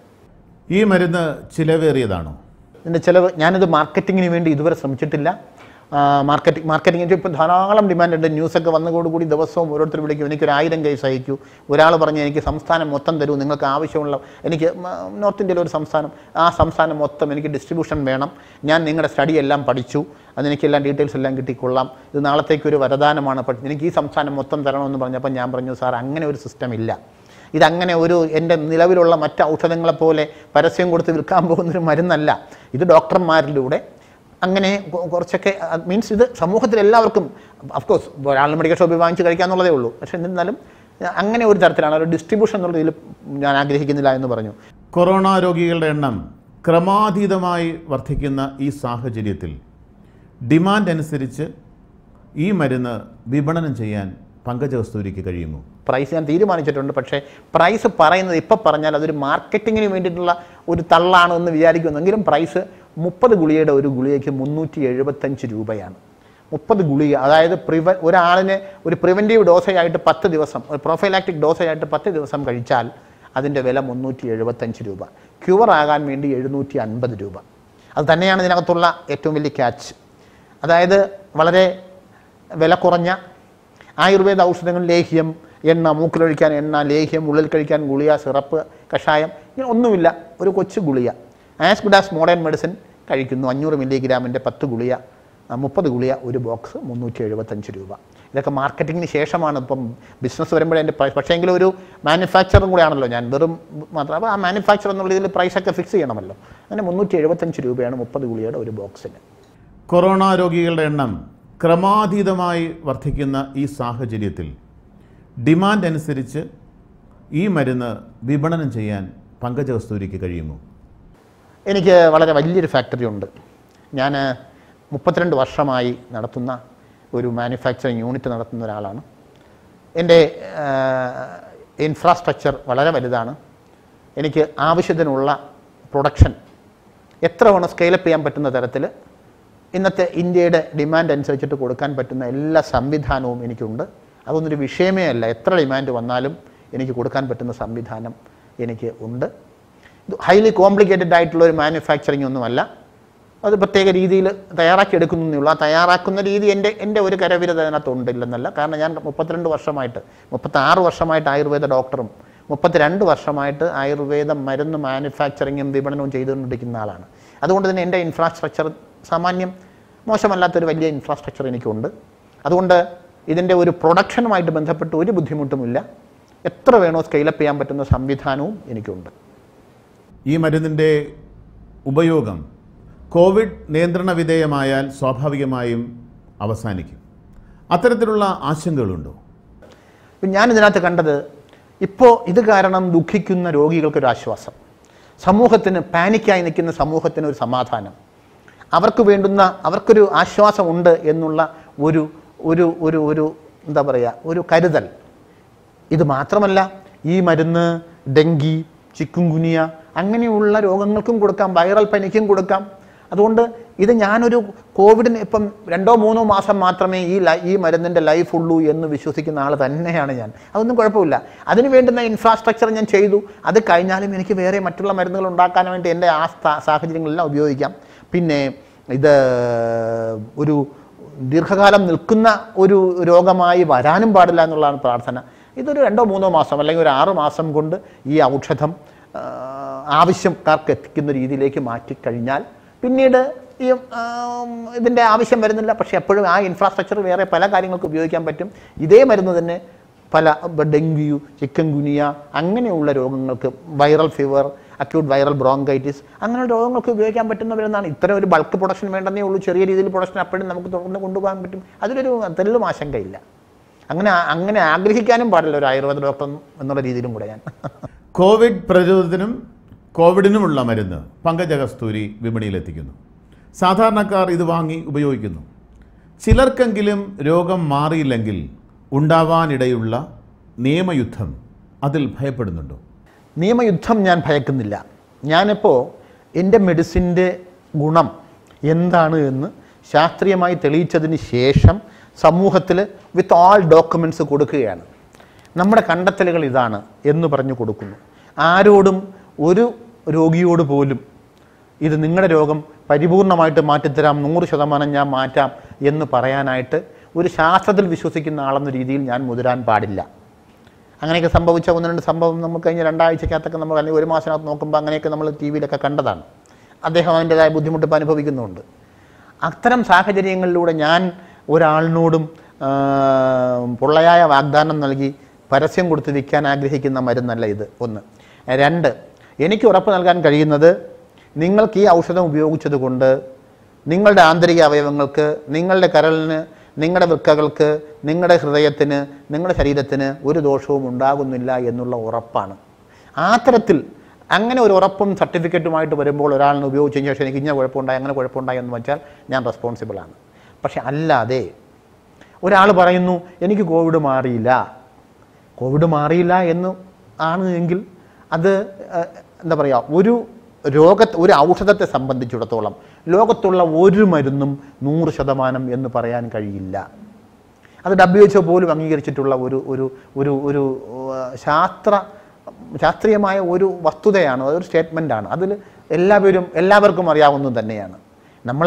ഈ മരുന്ന് ചിലവേറിയതാണോ ഇതിൻ്റെ ചിലവ് ഞാനിത് മാർക്കറ്റിങ്ങിന് വേണ്ടി ഇതുവരെ ശ്രമിച്ചിട്ടില്ല മാർക്കറ്റിംഗ് മാർക്കറ്റിംഗ് ഇപ്പം ധാരാളം ഡിമാൻഡ് ഉണ്ട് ന്യൂസൊക്കെ വന്നതോടുകൂടി ദിവസവും ഓരോരുത്തർ വിളിക്കും എനിക്കൊരു ആയിരം കേസ് അയക്കൂ ഒരാൾ പറഞ്ഞ് എനിക്ക് സംസ്ഥാനം മൊത്തം തരൂ നിങ്ങൾക്ക് ആവശ്യമുള്ള എനിക്ക് മ- നോർത്ത് ഇന്ത്യയിലെ ഒരു സംസ്ഥാനം ആ സംസ്ഥാനം മൊത്തം എനിക്ക് ഡിസ്ട്രിബ്യൂഷൻ വേണം ഞാൻ നിങ്ങളുടെ സ്റ്റഡി എല്ലാം പഠിച്ചു അതെനിക്കെല്ലാം ഡീറ്റെയിൽസ് എല്ലാം കിട്ടിക്കൊള്ളാം ഇത് നാളത്തേക്ക് ഒരു വരദാനമാണ് പക്ഷേ എനിക്ക് ഈ സംസ്ഥാനം മൊത്തം തരണമെന്ന് പറഞ്ഞപ്പോൾ ഞാൻ പറഞ്ഞു സാർ അങ്ങനെ ഒരു സിസ്റ്റം ഇല്ല ഇതങ്ങനെ ഒരു എൻ്റെ നിലവിലുള്ള മറ്റ് ഔഷധങ്ങളെ പോലെ പരസ്യം കൊടുത്ത് വിൽക്കാൻ പോകുന്നൊരു മരുന്നല്ല ഇത് ഡോക്ടർമാരിലൂടെ അങ്ങനെ കൊ- കുറച്ചൊക്കെ മീൻസ് ഇത് സമൂഹത്തിൽ എല്ലാവർക്കും അഫ്കോഴ്സ് ഒരാൾ മെഡിക്കൽ ഷോപ്പിൽ വാങ്ങിച്ച് കഴിക്കാന്നുള്ളതേ ഉള്ളൂ പക്ഷേ എന്നിരുന്നാലും അങ്ങനെ ഒരു തരത്തിലാണ് ഒരു ഡിസ്ട്രിബ്യൂഷൻ എന്നുള്ള ഇതിൽ ഞാൻ ആഗ്രഹിക്കുന്നില്ല എന്ന് പറഞ്ഞു കൊറോണ രോഗികളുടെ എണ്ണം ക്രമാതീതമായി വർദ്ധിക്കുന്ന ഈ സാഹചര്യത്തിൽ ഡിമാൻഡ് അനുസരിച്ച് ഈ മരുന്ന് വിപണനം ചെയ്യാൻ പങ്കജ കസ്തൂരിക്ക് കഴിയുമോ പ്രൈസ് ഞാൻ തീരുമാനിച്ചിട്ടുണ്ട് പക്ഷേ പ്രൈസ് പറയുന്നത് ഇപ്പം പറഞ്ഞാൽ അതൊരു മാർക്കറ്റിങ്ങിന് വേണ്ടിയിട്ടുള്ള ഒരു തള്ളാണ് എന്ന് വിചാരിക്കുന്നെങ്കിലും പ്രൈസ് മുപ്പത് ഗുളികയുടെ ഒരു ഗുളികയ്ക്ക് മുന്നൂറ്റി എഴുപത്തഞ്ച് രൂപയാണ് മുപ്പത് ഗുളിക അതായത് പ്രിവ ഒരാളിന് ഒരു പ്രിവൻറ്റീവ് ഡോസയായിട്ട് പത്ത് ദിവസം ഒരു പ്രൊഫൈലാക്റ്റിക് ഡോസയായിട്ട് പത്ത് ദിവസം കഴിച്ചാൽ അതിൻ്റെ വില മുന്നൂറ്റി എഴുപത്തഞ്ച് രൂപ ക്യൂർ ആകാൻ വേണ്ടി എഴുന്നൂറ്റി അൻപത് രൂപ അത് തന്നെയാണ് ഇതിനകത്തുള്ള ഏറ്റവും വലിയ ക്യാച്ച് അതായത് വളരെ വില കുറഞ്ഞ ആയുർവേദ ഔഷധങ്ങൾ ലേഹ്യം എണ്ണ മൂക്കിലൊഴിക്കാൻ എണ്ണ ലേഹ്യം ഉള്ളിൽ കഴിക്കാൻ ഗുളിക സിറപ്പ് കഷായം ഇങ്ങനെ ഒന്നുമില്ല ഒരു കൊച്ചു ഗുളിക as good as modern medicine കഴിക്കുന്നു അഞ്ഞൂറ് മില്ലിഗ്രാമിൻ്റെ പത്ത് ഗുളിക ആ, മുപ്പത് ഗുളിക ഒരു ബോക്സ് മുന്നൂറ്റി എഴുപത്തഞ്ച് രൂപ ഇതൊക്കെ മാർക്കറ്റിങ്ങിന് ശേഷമാണ് ഇപ്പം ബിസിനസ് വരുമ്പോഴേ എൻ്റെ പ്രൈസ് പക്ഷേ എങ്കിലും ഒരു മാനുഫാക്ചറും കൂടെയാണല്ലോ ഞാൻ വെറും മാത്രം അപ്പോൾ ആ മാനുഫാക്ചർ എന്നുള്ള ഇതിൽ പ്രൈസൊക്കെ ഫിക്സ് ചെയ്യണമല്ലോ അങ്ങനെ മുന്നൂറ്റി എഴുപത്തഞ്ച് രൂപയാണ് മുപ്പത് ഗുളികയുടെ ഒരു ബോക്സിന് കൊറോണ രോഗികളുടെ എണ്ണം ക്രമാതീതമായി വർദ്ധിക്കുന്ന ഈ സാഹചര്യത്തിൽ ഡിമാൻഡ് അനുസരിച്ച് ഈ മരുന്ന് വിപണനം ചെയ്യാൻ പങ്കജ കസ്തൂരിക്ക് കഴിയുമോ എനിക്ക് വളരെ വലിയൊരു ഫാക്ടറി ഉണ്ട് ഞാൻ മുപ്പത്തിരണ്ട് വർഷമായി നടത്തുന്ന ഒരു മാനുഫാക്ചറിങ് യൂണിറ്റ് നടത്തുന്ന ഒരാളാണ് എൻ്റെ ഇൻഫ്രാസ്ട്രക്ചർ വളരെ വലുതാണ് എനിക്ക് ആവശ്യത്തിനുള്ള പ്രൊഡക്ഷൻ എത്ര വേണം സ്കെയിലപ്പ് ചെയ്യാൻ പറ്റുന്ന തരത്തിൽ ഇന്നത്തെ ഇന്ത്യയുടെ ഡിമാൻഡ് അനുസരിച്ചിട്ട് കൊടുക്കാൻ പറ്റുന്ന എല്ലാ സംവിധാനവും എനിക്കുണ്ട് അതൊന്നൊരു വിഷയമേ അല്ല എത്ര ഡിമാൻഡ് വന്നാലും എനിക്ക് കൊടുക്കാൻ പറ്റുന്ന സംവിധാനം എനിക്ക് ഉണ്ട് ഇത് ഹൈലി കോംപ്ലിക്കേറ്റഡ് ആയിട്ടുള്ള ഒരു മാനുഫാക്ചറിങ് ഒന്നുമല്ല അത് പ്രത്യേക രീതിയിൽ തയ്യാറാക്കി എടുക്കുന്നേ ഉള്ളൂ ആ തയ്യാറാക്കുന്ന രീതി എൻ്റെ എൻ്റെ ഒരു കരവിരത അതിനകത്ത് ഉണ്ടില്ലെന്നല്ല കാരണം ഞാൻ മുപ്പത്തിരണ്ട് വർഷമായിട്ട് മുപ്പത്താറ് വർഷമായിട്ട് ആയുർവേദ ഡോക്ടറും മുപ്പത്തിരണ്ട് വർഷമായിട്ട് ആയുർവേദ മരുന്ന് മാനുഫാക്ചറിങ്ങും വിപണനവും ചെയ്തുകൊണ്ടിരിക്കുന്ന ആളാണ് അതുകൊണ്ട് തന്നെ എൻ്റെ ഇൻഫ്രാസ്ട്രക്ചർ സാമാന്യം മോശമല്ലാത്തൊരു വലിയ ഇൻഫ്രാസ്ട്രക്ചർ എനിക്കുണ്ട് അതുകൊണ്ട് ഇതിൻ്റെ ഒരു പ്രൊഡക്ഷനുമായിട്ട് ബന്ധപ്പെട്ട് ഒരു ബുദ്ധിമുട്ടുമില്ല എത്ര വേണോ സ്കെയിലപ്പ് ചെയ്യാൻ പറ്റുന്ന സംവിധാനവും എനിക്കുണ്ട് ഈ മരുന്നിൻ്റെ ഉപയോഗം കോവിഡ് നിയന്ത്രണ വിധേയമായാൽ സ്വാഭാവികമായും അവസാനിക്കും അത്തരത്തിലുള്ള ആശങ്കകളുണ്ടോ ഇപ്പം ഞാൻ ഇതിനകത്ത് കണ്ടത് ഇപ്പോൾ ഇത് കാരണം ദുഃഖിക്കുന്ന രോഗികൾക്കൊരു ആശ്വാസം സമൂഹത്തിന് പാനിക്കായി നിൽക്കുന്ന സമൂഹത്തിന് ഒരു സമാധാനം അവർക്ക് വേണ്ടുന്ന അവർക്കൊരു ആശ്വാസമുണ്ട് എന്നുള്ള ഒരു ഒരു ഒരു ഒരു എന്താ പറയുക ഒരു കരുതൽ ഇത് മാത്രമല്ല ഈ മരുന്ന് ഡെങ്കി ചിക്കുൻകുനിയ അങ്ങനെയുള്ള രോഗങ്ങൾക്കും കൊടുക്കാം വൈറൽ പനിക്കും കൊടുക്കാം അതുകൊണ്ട് ഇത് ഞാനൊരു കോവിഡിന് ഇപ്പം രണ്ടോ മൂന്നോ മാസം മാത്രമേ ഈ ലൈ ഈ മരുന്നിൻ്റെ ലൈഫ് ഉള്ളൂ എന്ന് വിശ്വസിക്കുന്ന ആൾ തന്നെയാണ് ഞാൻ അതൊന്നും കുഴപ്പമില്ല അതിന് വേണ്ടുന്ന ഇൻഫ്രാസ്ട്രക്ചർ ഞാൻ ചെയ്തു അത് കഴിഞ്ഞാലും എനിക്ക് വേറെ മറ്റുള്ള മരുന്നുകൾ ഉണ്ടാക്കാൻ വേണ്ടി എൻ്റെ ആ സ്ഥാ- സാഹചര്യങ്ങളെല്ലാം ഉപയോഗിക്കാം പിന്നെ ഇത് ഒരു ദീർഘകാലം നിൽക്കുന്ന ഒരു രോഗമായി വരാനും പാടില്ല എന്നുള്ളതാണ് പ്രാർത്ഥന ഇതൊരു രണ്ടോ മൂന്നോ മാസം അല്ലെങ്കിൽ ഒരു ആറ് മാസം കൊണ്ട് ഈ ഔഷധം ആ, ആവശ്യക്കാർക്ക് എത്തിക്കുന്ന രീതിയിലേക്ക് മാറ്റിക്കഴിഞ്ഞാൽ പിന്നീട് ഈ ആം, ഇതിൻ്റെ ആവശ്യം വരുന്നില്ല പക്ഷേ എപ്പോഴും ആ ഇൻഫ്രാസ്ട്രക്ചർ വേറെ പല കാര്യങ്ങൾക്ക് ഉപയോഗിക്കാൻ പറ്റും ഇതേ മരുന്ന് തന്നെ പല ഇപ്പം ഡെങ്കു ചിക്കൻ ഗുനിയ അങ്ങനെയുള്ള രോഗങ്ങൾക്ക് viral fever acute viral bronchitis അങ്ങനെയുള്ള രോഗങ്ങൾക്ക് ഉപയോഗിക്കാൻ പറ്റുന്ന മരുന്നാണ് ഇത്തരം ഒരു ബൾക്ക് പ്രൊഡക്ഷൻ വേണ്ടെന്നേ ഉള്ളൂ ചെറിയ രീതിയിൽ പ്രൊഡക്ഷൻ അപ്പോഴും നമുക്ക് തുടർന്ന് കൊണ്ടുപോകാൻ പറ്റും അതിലൊരു തെല്ലും ആശങ്കയില്ല അങ്ങനെ അങ്ങനെ ആഗ്രഹിക്കാനും പാടില്ല ഒരു ആയുർവേദ ഡോക്ടർ എന്നുള്ള രീതിയിലും കൂടെ ഞാൻ കോവിഡ് പ്രതിരോധത്തിനും കോവിഡിനുമുള്ള മരുന്ന് പങ്കജ കസ്തൂരി വിപണിയിലെത്തിക്കുന്നു സാധാരണക്കാർ ഇത് വാങ്ങി ഉപയോഗിക്കുന്നു ചിലർക്കെങ്കിലും രോഗം മാറിയില്ലെങ്കിൽ ഉണ്ടാവാനിടയുള്ള നിയമയുദ്ധം അതിൽ ഭയപ്പെടുന്നുണ്ടോ നിയമയുദ്ധം ഞാൻ ഭയക്കുന്നില്ല ഞാനിപ്പോൾ എൻ്റെ മെഡിസിൻ്റെ ഗുണം എന്താണ് എന്ന് ശാസ്ത്രീയമായി തെളിയിച്ചതിന് ശേഷം സമൂഹത്തിൽ വിത്ത് ആൾ ഡോക്യുമെൻറ്റ്സ് കൊടുക്കുകയാണ് നമ്മുടെ കണ്ടെത്തലുകൾ ഇതാണ് എന്ന് പറഞ്ഞു കൊടുക്കുന്നു ആരോടും ഒരു രോഗിയോട് പോലും ഇത് നിങ്ങളുടെ രോഗം പരിപൂർണമായിട്ട് മാറ്റിത്തരാം നൂറ് ശതമാനം ഞാൻ മാറ്റാം എന്ന് പറയാനായിട്ട് ഒരു ശാസ്ത്രത്തിൽ വിശ്വസിക്കുന്ന ആളെന്ന രീതിയിൽ ഞാൻ മുതിരാൻ പാടില്ല അങ്ങനെയൊക്കെ സംഭവിച്ച ഒന്ന് രണ്ട് സംഭവം നമുക്ക് കഴിഞ്ഞ രണ്ടാഴ്ചക്കകത്തൊക്കെ നമ്മൾ അല്ലെങ്കിൽ ഒരു മാസത്തിനകത്ത് നോക്കുമ്പോൾ അങ്ങനെയൊക്കെ നമ്മൾ ടി വിയിലൊക്കെ കണ്ടതാണ് അദ്ദേഹം അതിൻ്റെതായ ബുദ്ധിമുട്ട് ഇപ്പോൾ അനുഭവിക്കുന്നുണ്ട് അത്തരം സാഹചര്യങ്ങളിലൂടെ ഞാൻ ഒരാളിനോടും ആ, പൊള്ളയായ വാഗ്ദാനം നൽകി പരസ്യം കൊടുത്ത് വിൽക്കാൻ ആഗ്രഹിക്കുന്ന മരുന്നല്ല ഇത് ഒന്ന് രണ്ട് എനിക്ക് ഉറപ്പ് നൽകാൻ കഴിയുന്നത് നിങ്ങൾക്ക് ഈ ഔഷധം ഉപയോഗിച്ചത് കൊണ്ട് നിങ്ങളുടെ ആന്തരിക അവയവങ്ങൾക്ക് നിങ്ങളുടെ കരളിന് നിങ്ങളുടെ വൃക്കകൾക്ക് നിങ്ങളുടെ ഹൃദയത്തിന് നിങ്ങളുടെ ശരീരത്തിന് ഒരു ദോഷവും ഉണ്ടാകുന്നില്ല എന്നുള്ള ഉറപ്പാണ് ആ തരത്തിൽ അങ്ങനെ ഒരു ഉറപ്പും സർട്ടിഫിക്കറ്റുമായിട്ട് വരുമ്പോൾ ഒരാളിന് ഉപയോഗിച്ചതിന് ശേഷം എനിക്ക് ഇങ്ങനെ കുഴപ്പമുണ്ടായി അങ്ങനെ കുഴപ്പമുണ്ടായി എന്ന് വെച്ചാൽ ഞാൻ റെസ്പോൺസിബിളാണ് പക്ഷെ അല്ലാതെ ഒരാൾ പറയുന്നു എനിക്ക് കോവിഡ് മാറിയില്ല കോവിഡ് മാറിയില്ല എന്ന് ആണ് എങ്കിൽ അത് ഏഹ്, എന്താ പറയുക ഒരു രോഗ ഒരു ഔഷധത്തെ സംബന്ധിച്ചിടത്തോളം ലോകത്തുള്ള ഒരു മരുന്നും നൂറ് ശതമാനം എന്ന് പറയാൻ കഴിയില്ല അത് ഡബ്ല്യു എച്ച് പോലും അംഗീകരിച്ചിട്ടുള്ള ഒരു ഒരു ഒരു ഒരു ഏഹ്, ശാസ്ത്ര ശാസ്ത്രീയമായ ഒരു വസ്തുതയാണ് അതൊരു സ്റ്റേറ്റ്മെൻ്റാണ് അതിൽ എല്ലാവരും എല്ലാവർക്കും അറിയാവുന്നത് തന്നെയാണ് നമ്മൾ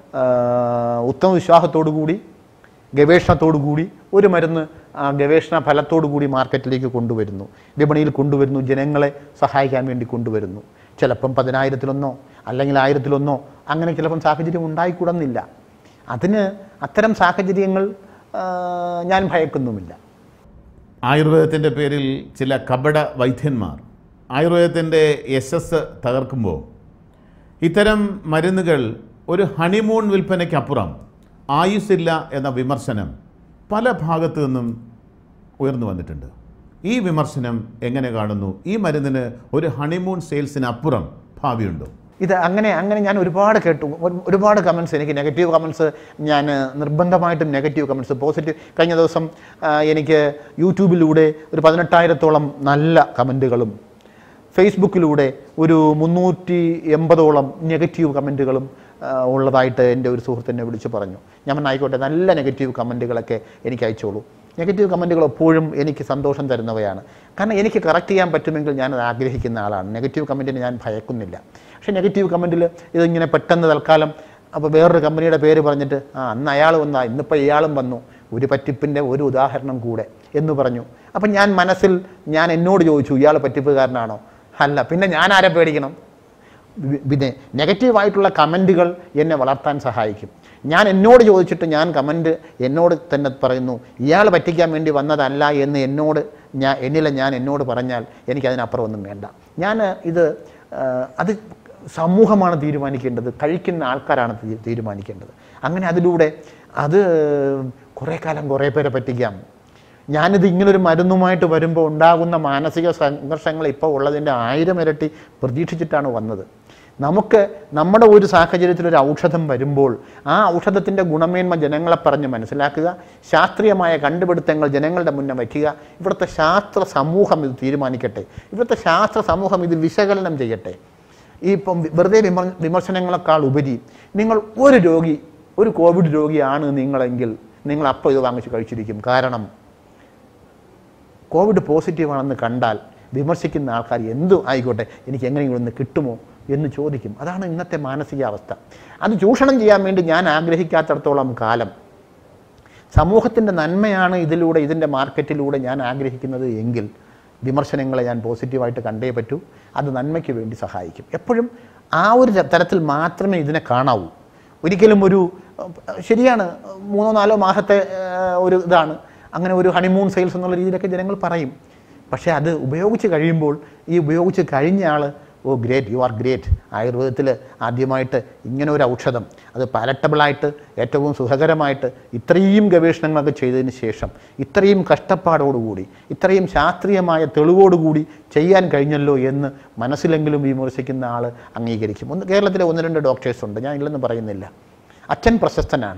ഉത്തമ വിശ്വാസത്തോടു കൂടി ഗവേഷണത്തോടു കൂടി ഒരു മരുന്ന് ആ ഗവേഷണ ഫലത്തോടു കൂടി മാർക്കറ്റിലേക്ക് കൊണ്ടുവരുന്നു വിപണിയിൽ കൊണ്ടുവരുന്നു ജനങ്ങളെ സഹായിക്കാൻ വേണ്ടി കൊണ്ടുവരുന്നു ചിലപ്പം പതിനായിരത്തിലൊന്നോ അല്ലെങ്കിൽ ആയിരത്തിലൊന്നോ അങ്ങനെ ചിലപ്പം സാഹചര്യം ഉണ്ടായിക്കൂടുന്നില്ല അതിന് അത്തരം സാഹചര്യങ്ങൾ ആ, ഞാൻ ഭയക്കുന്നുമില്ല ആയുർവേദത്തിൻ്റെ പേരിൽ ചില കപട വൈദ്യന്മാർ ആയുർവേദത്തിൻ്റെ യശസ് തകർക്കുമ്പോൾ ഇത്തരം മരുന്നുകൾ ഒരു ഹണിമൂൺ വിൽപ്പനയ്ക്കപ്പുറം ആയുസ്സില്ല എന്ന വിമർശനം പല ഭാഗത്തു നിന്നും ഉയർന്നു വന്നിട്ടുണ്ട് ഈ വിമർശനം എങ്ങനെ കാണുന്നു ഈ മരുന്നിന് ഒരു ഹണിമൂൺ സെയിൽസിനപ്പുറം ഭാവിയുണ്ടോ ഇത് അങ്ങനെ അങ്ങനെ ഞാൻ ഒരുപാട് കേട്ടു ഒരു- ഒരുപാട് കമൻസ് എനിക്ക് നെഗറ്റീവ് കമൻസ് ഞാൻ നിർബന്ധമായിട്ടും നെഗറ്റീവ് കമൻസ് പോസിറ്റീവ് കഴിഞ്ഞ ദിവസം ആ, എനിക്ക് യൂട്യൂബിലൂടെ ഒരു പതിനെട്ടായിരത്തോളം നല്ല കമൻറ്റുകളും ഫേസ്ബുക്കിലൂടെ ഒരു മുന്നൂറ്റി എൺപതോളം നെഗറ്റീവ് കമൻറ്റുകളും ഉള്ളതായിട്ട് എൻ്റെ ഒരു സുഹൃത്ത് എന്നെ വിളിച്ച് പറഞ്ഞു ഞാൻ പറഞ്ഞു, ആയിക്കോട്ടെ നല്ല നെഗറ്റീവ് കമൻറ്റുകളൊക്കെ എനിക്ക് അയച്ചോളൂ നെഗറ്റീവ് കമൻറ്റുകൾ എപ്പോഴും എനിക്ക് സന്തോഷം തരുന്നവയാണ് കാരണം എനിക്ക് കറക്റ്റ് ചെയ്യാൻ പറ്റുമെങ്കിൽ ഞാനത് ആഗ്രഹിക്കുന്ന ആളാണ് നെഗറ്റീവ് കമൻറ്റിന് ഞാൻ ഭയക്കുന്നില്ല പക്ഷേ നെഗറ്റീവ് കമൻറ്റിൽ ഇതിങ്ങനെ പെട്ടെന്ന് തൽക്കാലം അപ്പോൾ വേറൊരു കമ്പനിയുടെ പേര് പറഞ്ഞിട്ട് ആ അന്ന് അയാൾ വന്നാ ഇന്നിപ്പോൾ ഇയാളും വന്നു ഒരു പറ്റിപ്പിൻ്റെ ഒരു ഉദാഹരണം കൂടെ എന്ന് പറഞ്ഞു അപ്പം ഞാൻ മനസ്സിൽ ഞാൻ എന്നോട് ചോദിച്ചു ഇയാൾ പറ്റിപ്പുകാരനാണോ അല്ല പിന്നെ ഞാൻ ആരെ പേടിക്കണം വി- പിന്നെ നെഗറ്റീവായിട്ടുള്ള കമൻറ്റുകൾ എന്നെ വളർത്താൻ സഹായിക്കും ഞാൻ എന്നോട് ചോദിച്ചിട്ട് ഞാൻ കമൻറ്റ് എന്നോട് തന്നെ പറയുന്നു ഇയാൾ പറ്റിക്കാൻ വേണ്ടി വന്നതല്ല എന്ന് എന്നോട് ഞാൻ എന്നിലെ ഞാൻ എന്നോട് പറഞ്ഞാൽ എനിക്കതിനപ്പുറം ഒന്നും വേണ്ട ഞാൻ ഇത് ആ, അത് സമൂഹമാണ് തീരുമാനിക്കേണ്ടത് കഴിക്കുന്ന ആൾക്കാരാണ് തീ- തീരുമാനിക്കേണ്ടത് അങ്ങനെ അതിലൂടെ അത് കുറേ കാലം കുറേ പേരെ പറ്റിക്കാം ഞാനിത് ഇങ്ങനൊരു മരുന്നുമായിട്ട് വരുമ്പോൾ ഉണ്ടാകുന്ന മാനസിക സംഘർഷങ്ങൾ ഇപ്പോൾ ഉള്ളതിൻ്റെ ആയിരം ഇരട്ടി പ്രതീക്ഷിച്ചിട്ടാണ് വന്നത് നമുക്ക് നമ്മുടെ ഒരു സാഹചര്യത്തിൽ ഒരു ഔഷധം വരുമ്പോൾ ആ ഔഷധത്തിൻ്റെ ഗുണമേന്മ ജനങ്ങളെ പറഞ്ഞ് മനസ്സിലാക്കുക ശാസ്ത്രീയമായ കണ്ടുപിടുത്തങ്ങൾ ജനങ്ങളുടെ മുന്നേ വയ്ക്കുക ഇവിടുത്തെ ശാസ്ത്ര സമൂഹം ഇത് തീരുമാനിക്കട്ടെ ഇവിടുത്തെ ശാസ്ത്ര സമൂഹം ഇത് വിശകലനം ചെയ്യട്ടെ ഈ ഇപ്പം വെറുതെ വിമർ വിമർശനങ്ങളെക്കാൾ ഉപരി നിങ്ങൾ ഒരു രോഗി ഒരു കോവിഡ് രോഗിയാണ് നിങ്ങളെങ്കിൽ നിങ്ങൾ അപ്പോൾ ഇത് വാങ്ങിച്ച് കഴിച്ചിരിക്കും കാരണം കോവിഡ് പോസിറ്റീവാണെന്ന് കണ്ടാൽ വിമർശിക്കുന്ന ആൾക്കാർ എന്തു ആയിക്കോട്ടെ എനിക്ക് എങ്ങനെയെങ്കിലും ഒന്ന് കിട്ടുമോ എന്ന് ചോദിക്കും അതാണ് ഇന്നത്തെ മാനസികാവസ്ഥ അത് ചൂഷണം ചെയ്യാൻ വേണ്ടി ഞാൻ ആഗ്രഹിക്കാത്തടത്തോളം കാലം സമൂഹത്തിൻ്റെ നന്മയാണ് ഇതിലൂടെ ഇതിൻ്റെ മാർക്കറ്റിലൂടെ ഞാൻ ആഗ്രഹിക്കുന്നത് എങ്കിൽ വിമർശനങ്ങളെ ഞാൻ പോസിറ്റീവായിട്ട് കണ്ടേ പറ്റൂ അത് നന്മയ്ക്ക് വേണ്ടി സഹായിക്കും എപ്പോഴും ആ ഒരു തരത്തിൽ മാത്രമേ ഇതിനെ കാണാവൂ ഒരിക്കലും ഒരു അഹ് ശരിയാണ് മൂന്നോ നാലോ മാസത്തെ ആഹ്, ഒരു ഇതാണ് അങ്ങനെ ഒരു ഹണിമൂൺ സെയിൽസ് എന്നുള്ള രീതിയിലൊക്കെ ജനങ്ങൾ പറയും പക്ഷേ അത് ഉപയോഗിച്ച് കഴിയുമ്പോൾ ഈ ഉപയോഗിച്ച് കഴിഞ്ഞ ആൾ oh great you are great ആയുർവേദത്തിൽ ആദ്യമായിട്ട് ഇങ്ങനെ ഒരു ഔഷധം അത് പാലറ്റബിളായിട്ട് ഏറ്റവും സുഖകരമായിട്ട് ഇത്രയും ഗവേഷണങ്ങളൊക്കെ ചെയ്തതിന് ശേഷം ഇത്രയും കഷ്ടപ്പാടോടുകൂടി ഇത്രയും ശാസ്ത്രീയമായ തെളിവോടുകൂടി ചെയ്യാൻ കഴിഞ്ഞല്ലോ എന്ന് മനസ്സിലെങ്കിലും വിമർശിക്കുന്ന ആൾ അംഗീകരിക്കും ഒന്ന് കേരളത്തിലെ ഒന്ന് രണ്ട് ഡോക്ടേഴ്സ് ഉണ്ട് ഞാൻ ഇല്ലെന്ന് പറയുന്നില്ല അച്ഛൻ പ്രശസ്തനാണ്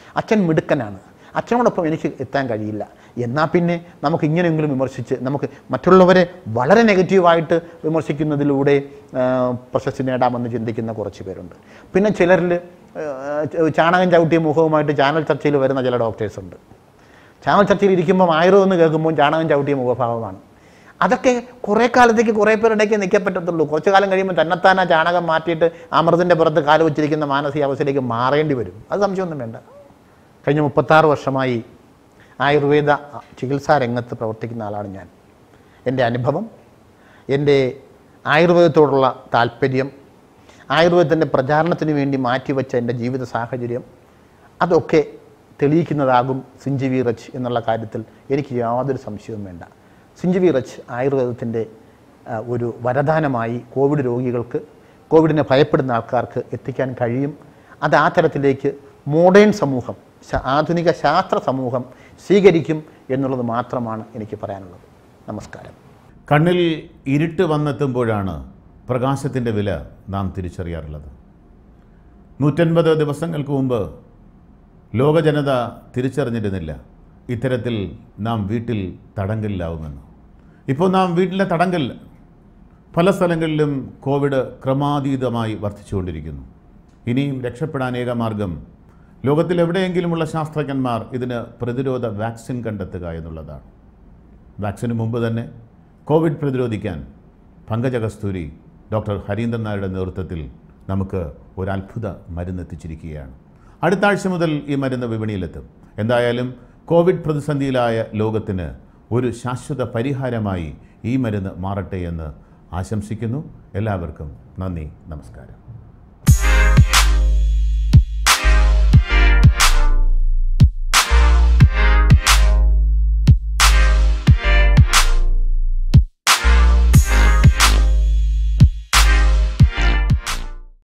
അച്ഛൻ മിടുക്കനാണ് അച്ഛനോടൊപ്പം എനിക്ക് എത്താൻ കഴിയില്ല എന്നാൽ പിന്നെ നമുക്ക് ഇങ്ങനെയെങ്കിലും വിമർശിച്ച് നമുക്ക് മറ്റുള്ളവരെ വളരെ നെഗറ്റീവായിട്ട് വിമർശിക്കുന്നതിലൂടെ ആ, പ്രശസ്തി നേടാമെന്ന് ചിന്തിക്കുന്ന കുറച്ച് പേരുണ്ട് പിന്നെ ചിലരിൽ ചാണകം ചവിട്ടിയ മുഖവുമായിട്ട് ചാനൽ ചർച്ചയിൽ വരുന്ന ചില ഡോക്ടേഴ്സുണ്ട് ചാനൽ ചർച്ചയിൽ ഇരിക്കുമ്പോൾ ആയിരം എന്ന് കേൾക്കുമ്പോൾ ചാണകം ചവിട്ടിയ മുഖഭാവമാണ് അതൊക്കെ കുറേ കാലത്തേക്ക് കുറേ പേരുടെയൊക്കെ നിൽക്കാൻ പറ്റത്തുള്ളൂ കുറച്ച് കാലം കഴിയുമ്പോൾ തന്നെത്താൻ ആ ചാണകം മാറ്റിയിട്ട് അമൃതിൻ്റെ പുറത്ത് കാല് വെച്ചിരിക്കുന്ന മാനസികാവസ്ഥയിലേക്ക് മാറേണ്ടി വരും അത് സംശയമൊന്നും വേണ്ട കഴിഞ്ഞ മുപ്പത്താറ് വർഷമായി ആയുർവേദ ചികിത്സാ രംഗത്ത് പ്രവർത്തിക്കുന്ന ആളാണ് ഞാൻ എൻ്റെ അനുഭവം എൻ്റെ ആയുർവേദത്തോടുള്ള താല്പര്യം ആയുർവേദത്തിൻ്റെ പ്രചാരണത്തിന് വേണ്ടി മാറ്റിവെച്ച എൻ്റെ ജീവിത സാഹചര്യം അതൊക്കെ തെളിയിക്കുന്നതാകും സിഞ്ചിവി റച്ച് എന്നുള്ള കാര്യത്തിൽ എനിക്ക് യാതൊരു സംശയവും വേണ്ട സിഞ്ചിവി റച്ച് ആയുർവേദത്തിൻ്റെ ആ, ഒരു വരദാനമായി കോവിഡ് രോഗികൾക്ക് കോവിഡിനെ ഭയപ്പെടുന്ന ആൾക്കാർക്ക് എത്തിക്കാൻ കഴിയും അത് ആ തരത്തിലേക്ക് മോഡേൺ സമൂഹം ശ- ആധുനിക ശാസ്ത്ര സമൂഹം സ്വീകരിക്കും എന്നുള്ളത് മാത്രമാണ് എനിക്ക് പറയാനുള്ളത് നമസ്കാരം കണ്ണിൽ ഇരുട്ട് വന്നെത്തുമ്പോഴാണ് പ്രകാശത്തിൻ്റെ വില നാം തിരിച്ചറിയാറുള്ളത് നൂറ്റൻപത് ദിവസങ്ങൾക്ക് മുമ്പ് ലോക ജനത തിരിച്ചറിഞ്ഞിരുന്നില്ല ഇത്തരത്തിൽ നാം വീട്ടിൽ തടങ്കലിലാവുമെന്ന് ഇപ്പോൾ നാം വീട്ടിലെ തടങ്കൽ പല സ്ഥലങ്ങളിലും കോവിഡ് ക്രമാതീതമായി വർദ്ധിച്ചുകൊണ്ടിരിക്കുന്നു ഇനിയും രക്ഷപ്പെടാൻ ഏക മാർഗം ലോകത്തിൽ എവിടെയെങ്കിലുമുള്ള ശാസ്ത്രജ്ഞന്മാർ ഇതിന് പ്രതിരോധ വാക്സിൻ കണ്ടെത്തുക എന്നുള്ളതാണ് വാക്സിന് മുമ്പ് തന്നെ കോവിഡ് പ്രതിരോധിക്കാൻ പങ്കജ കസ്തൂരി ഡോക്ടർ ഹരീന്ദ്രൻ നായരുടെ നേതൃത്വത്തിൽ നമുക്ക് ഒരു അത്ഭുത മരുന്ന് എത്തിച്ചിരിക്കുകയാണ് അടുത്ത ആഴ്ച മുതൽ ഈ മരുന്ന് വിപണിയിലെത്തും എന്തായാലും കോവിഡ് പ്രതിസന്ധിയിലായ ലോകത്തിന് ഒരു ശാശ്വത പരിഹാരമായി ഈ മരുന്ന് മാറട്ടെ എന്ന് ആശംസിക്കുന്നു എല്ലാവർക്കും നന്ദി നമസ്കാരം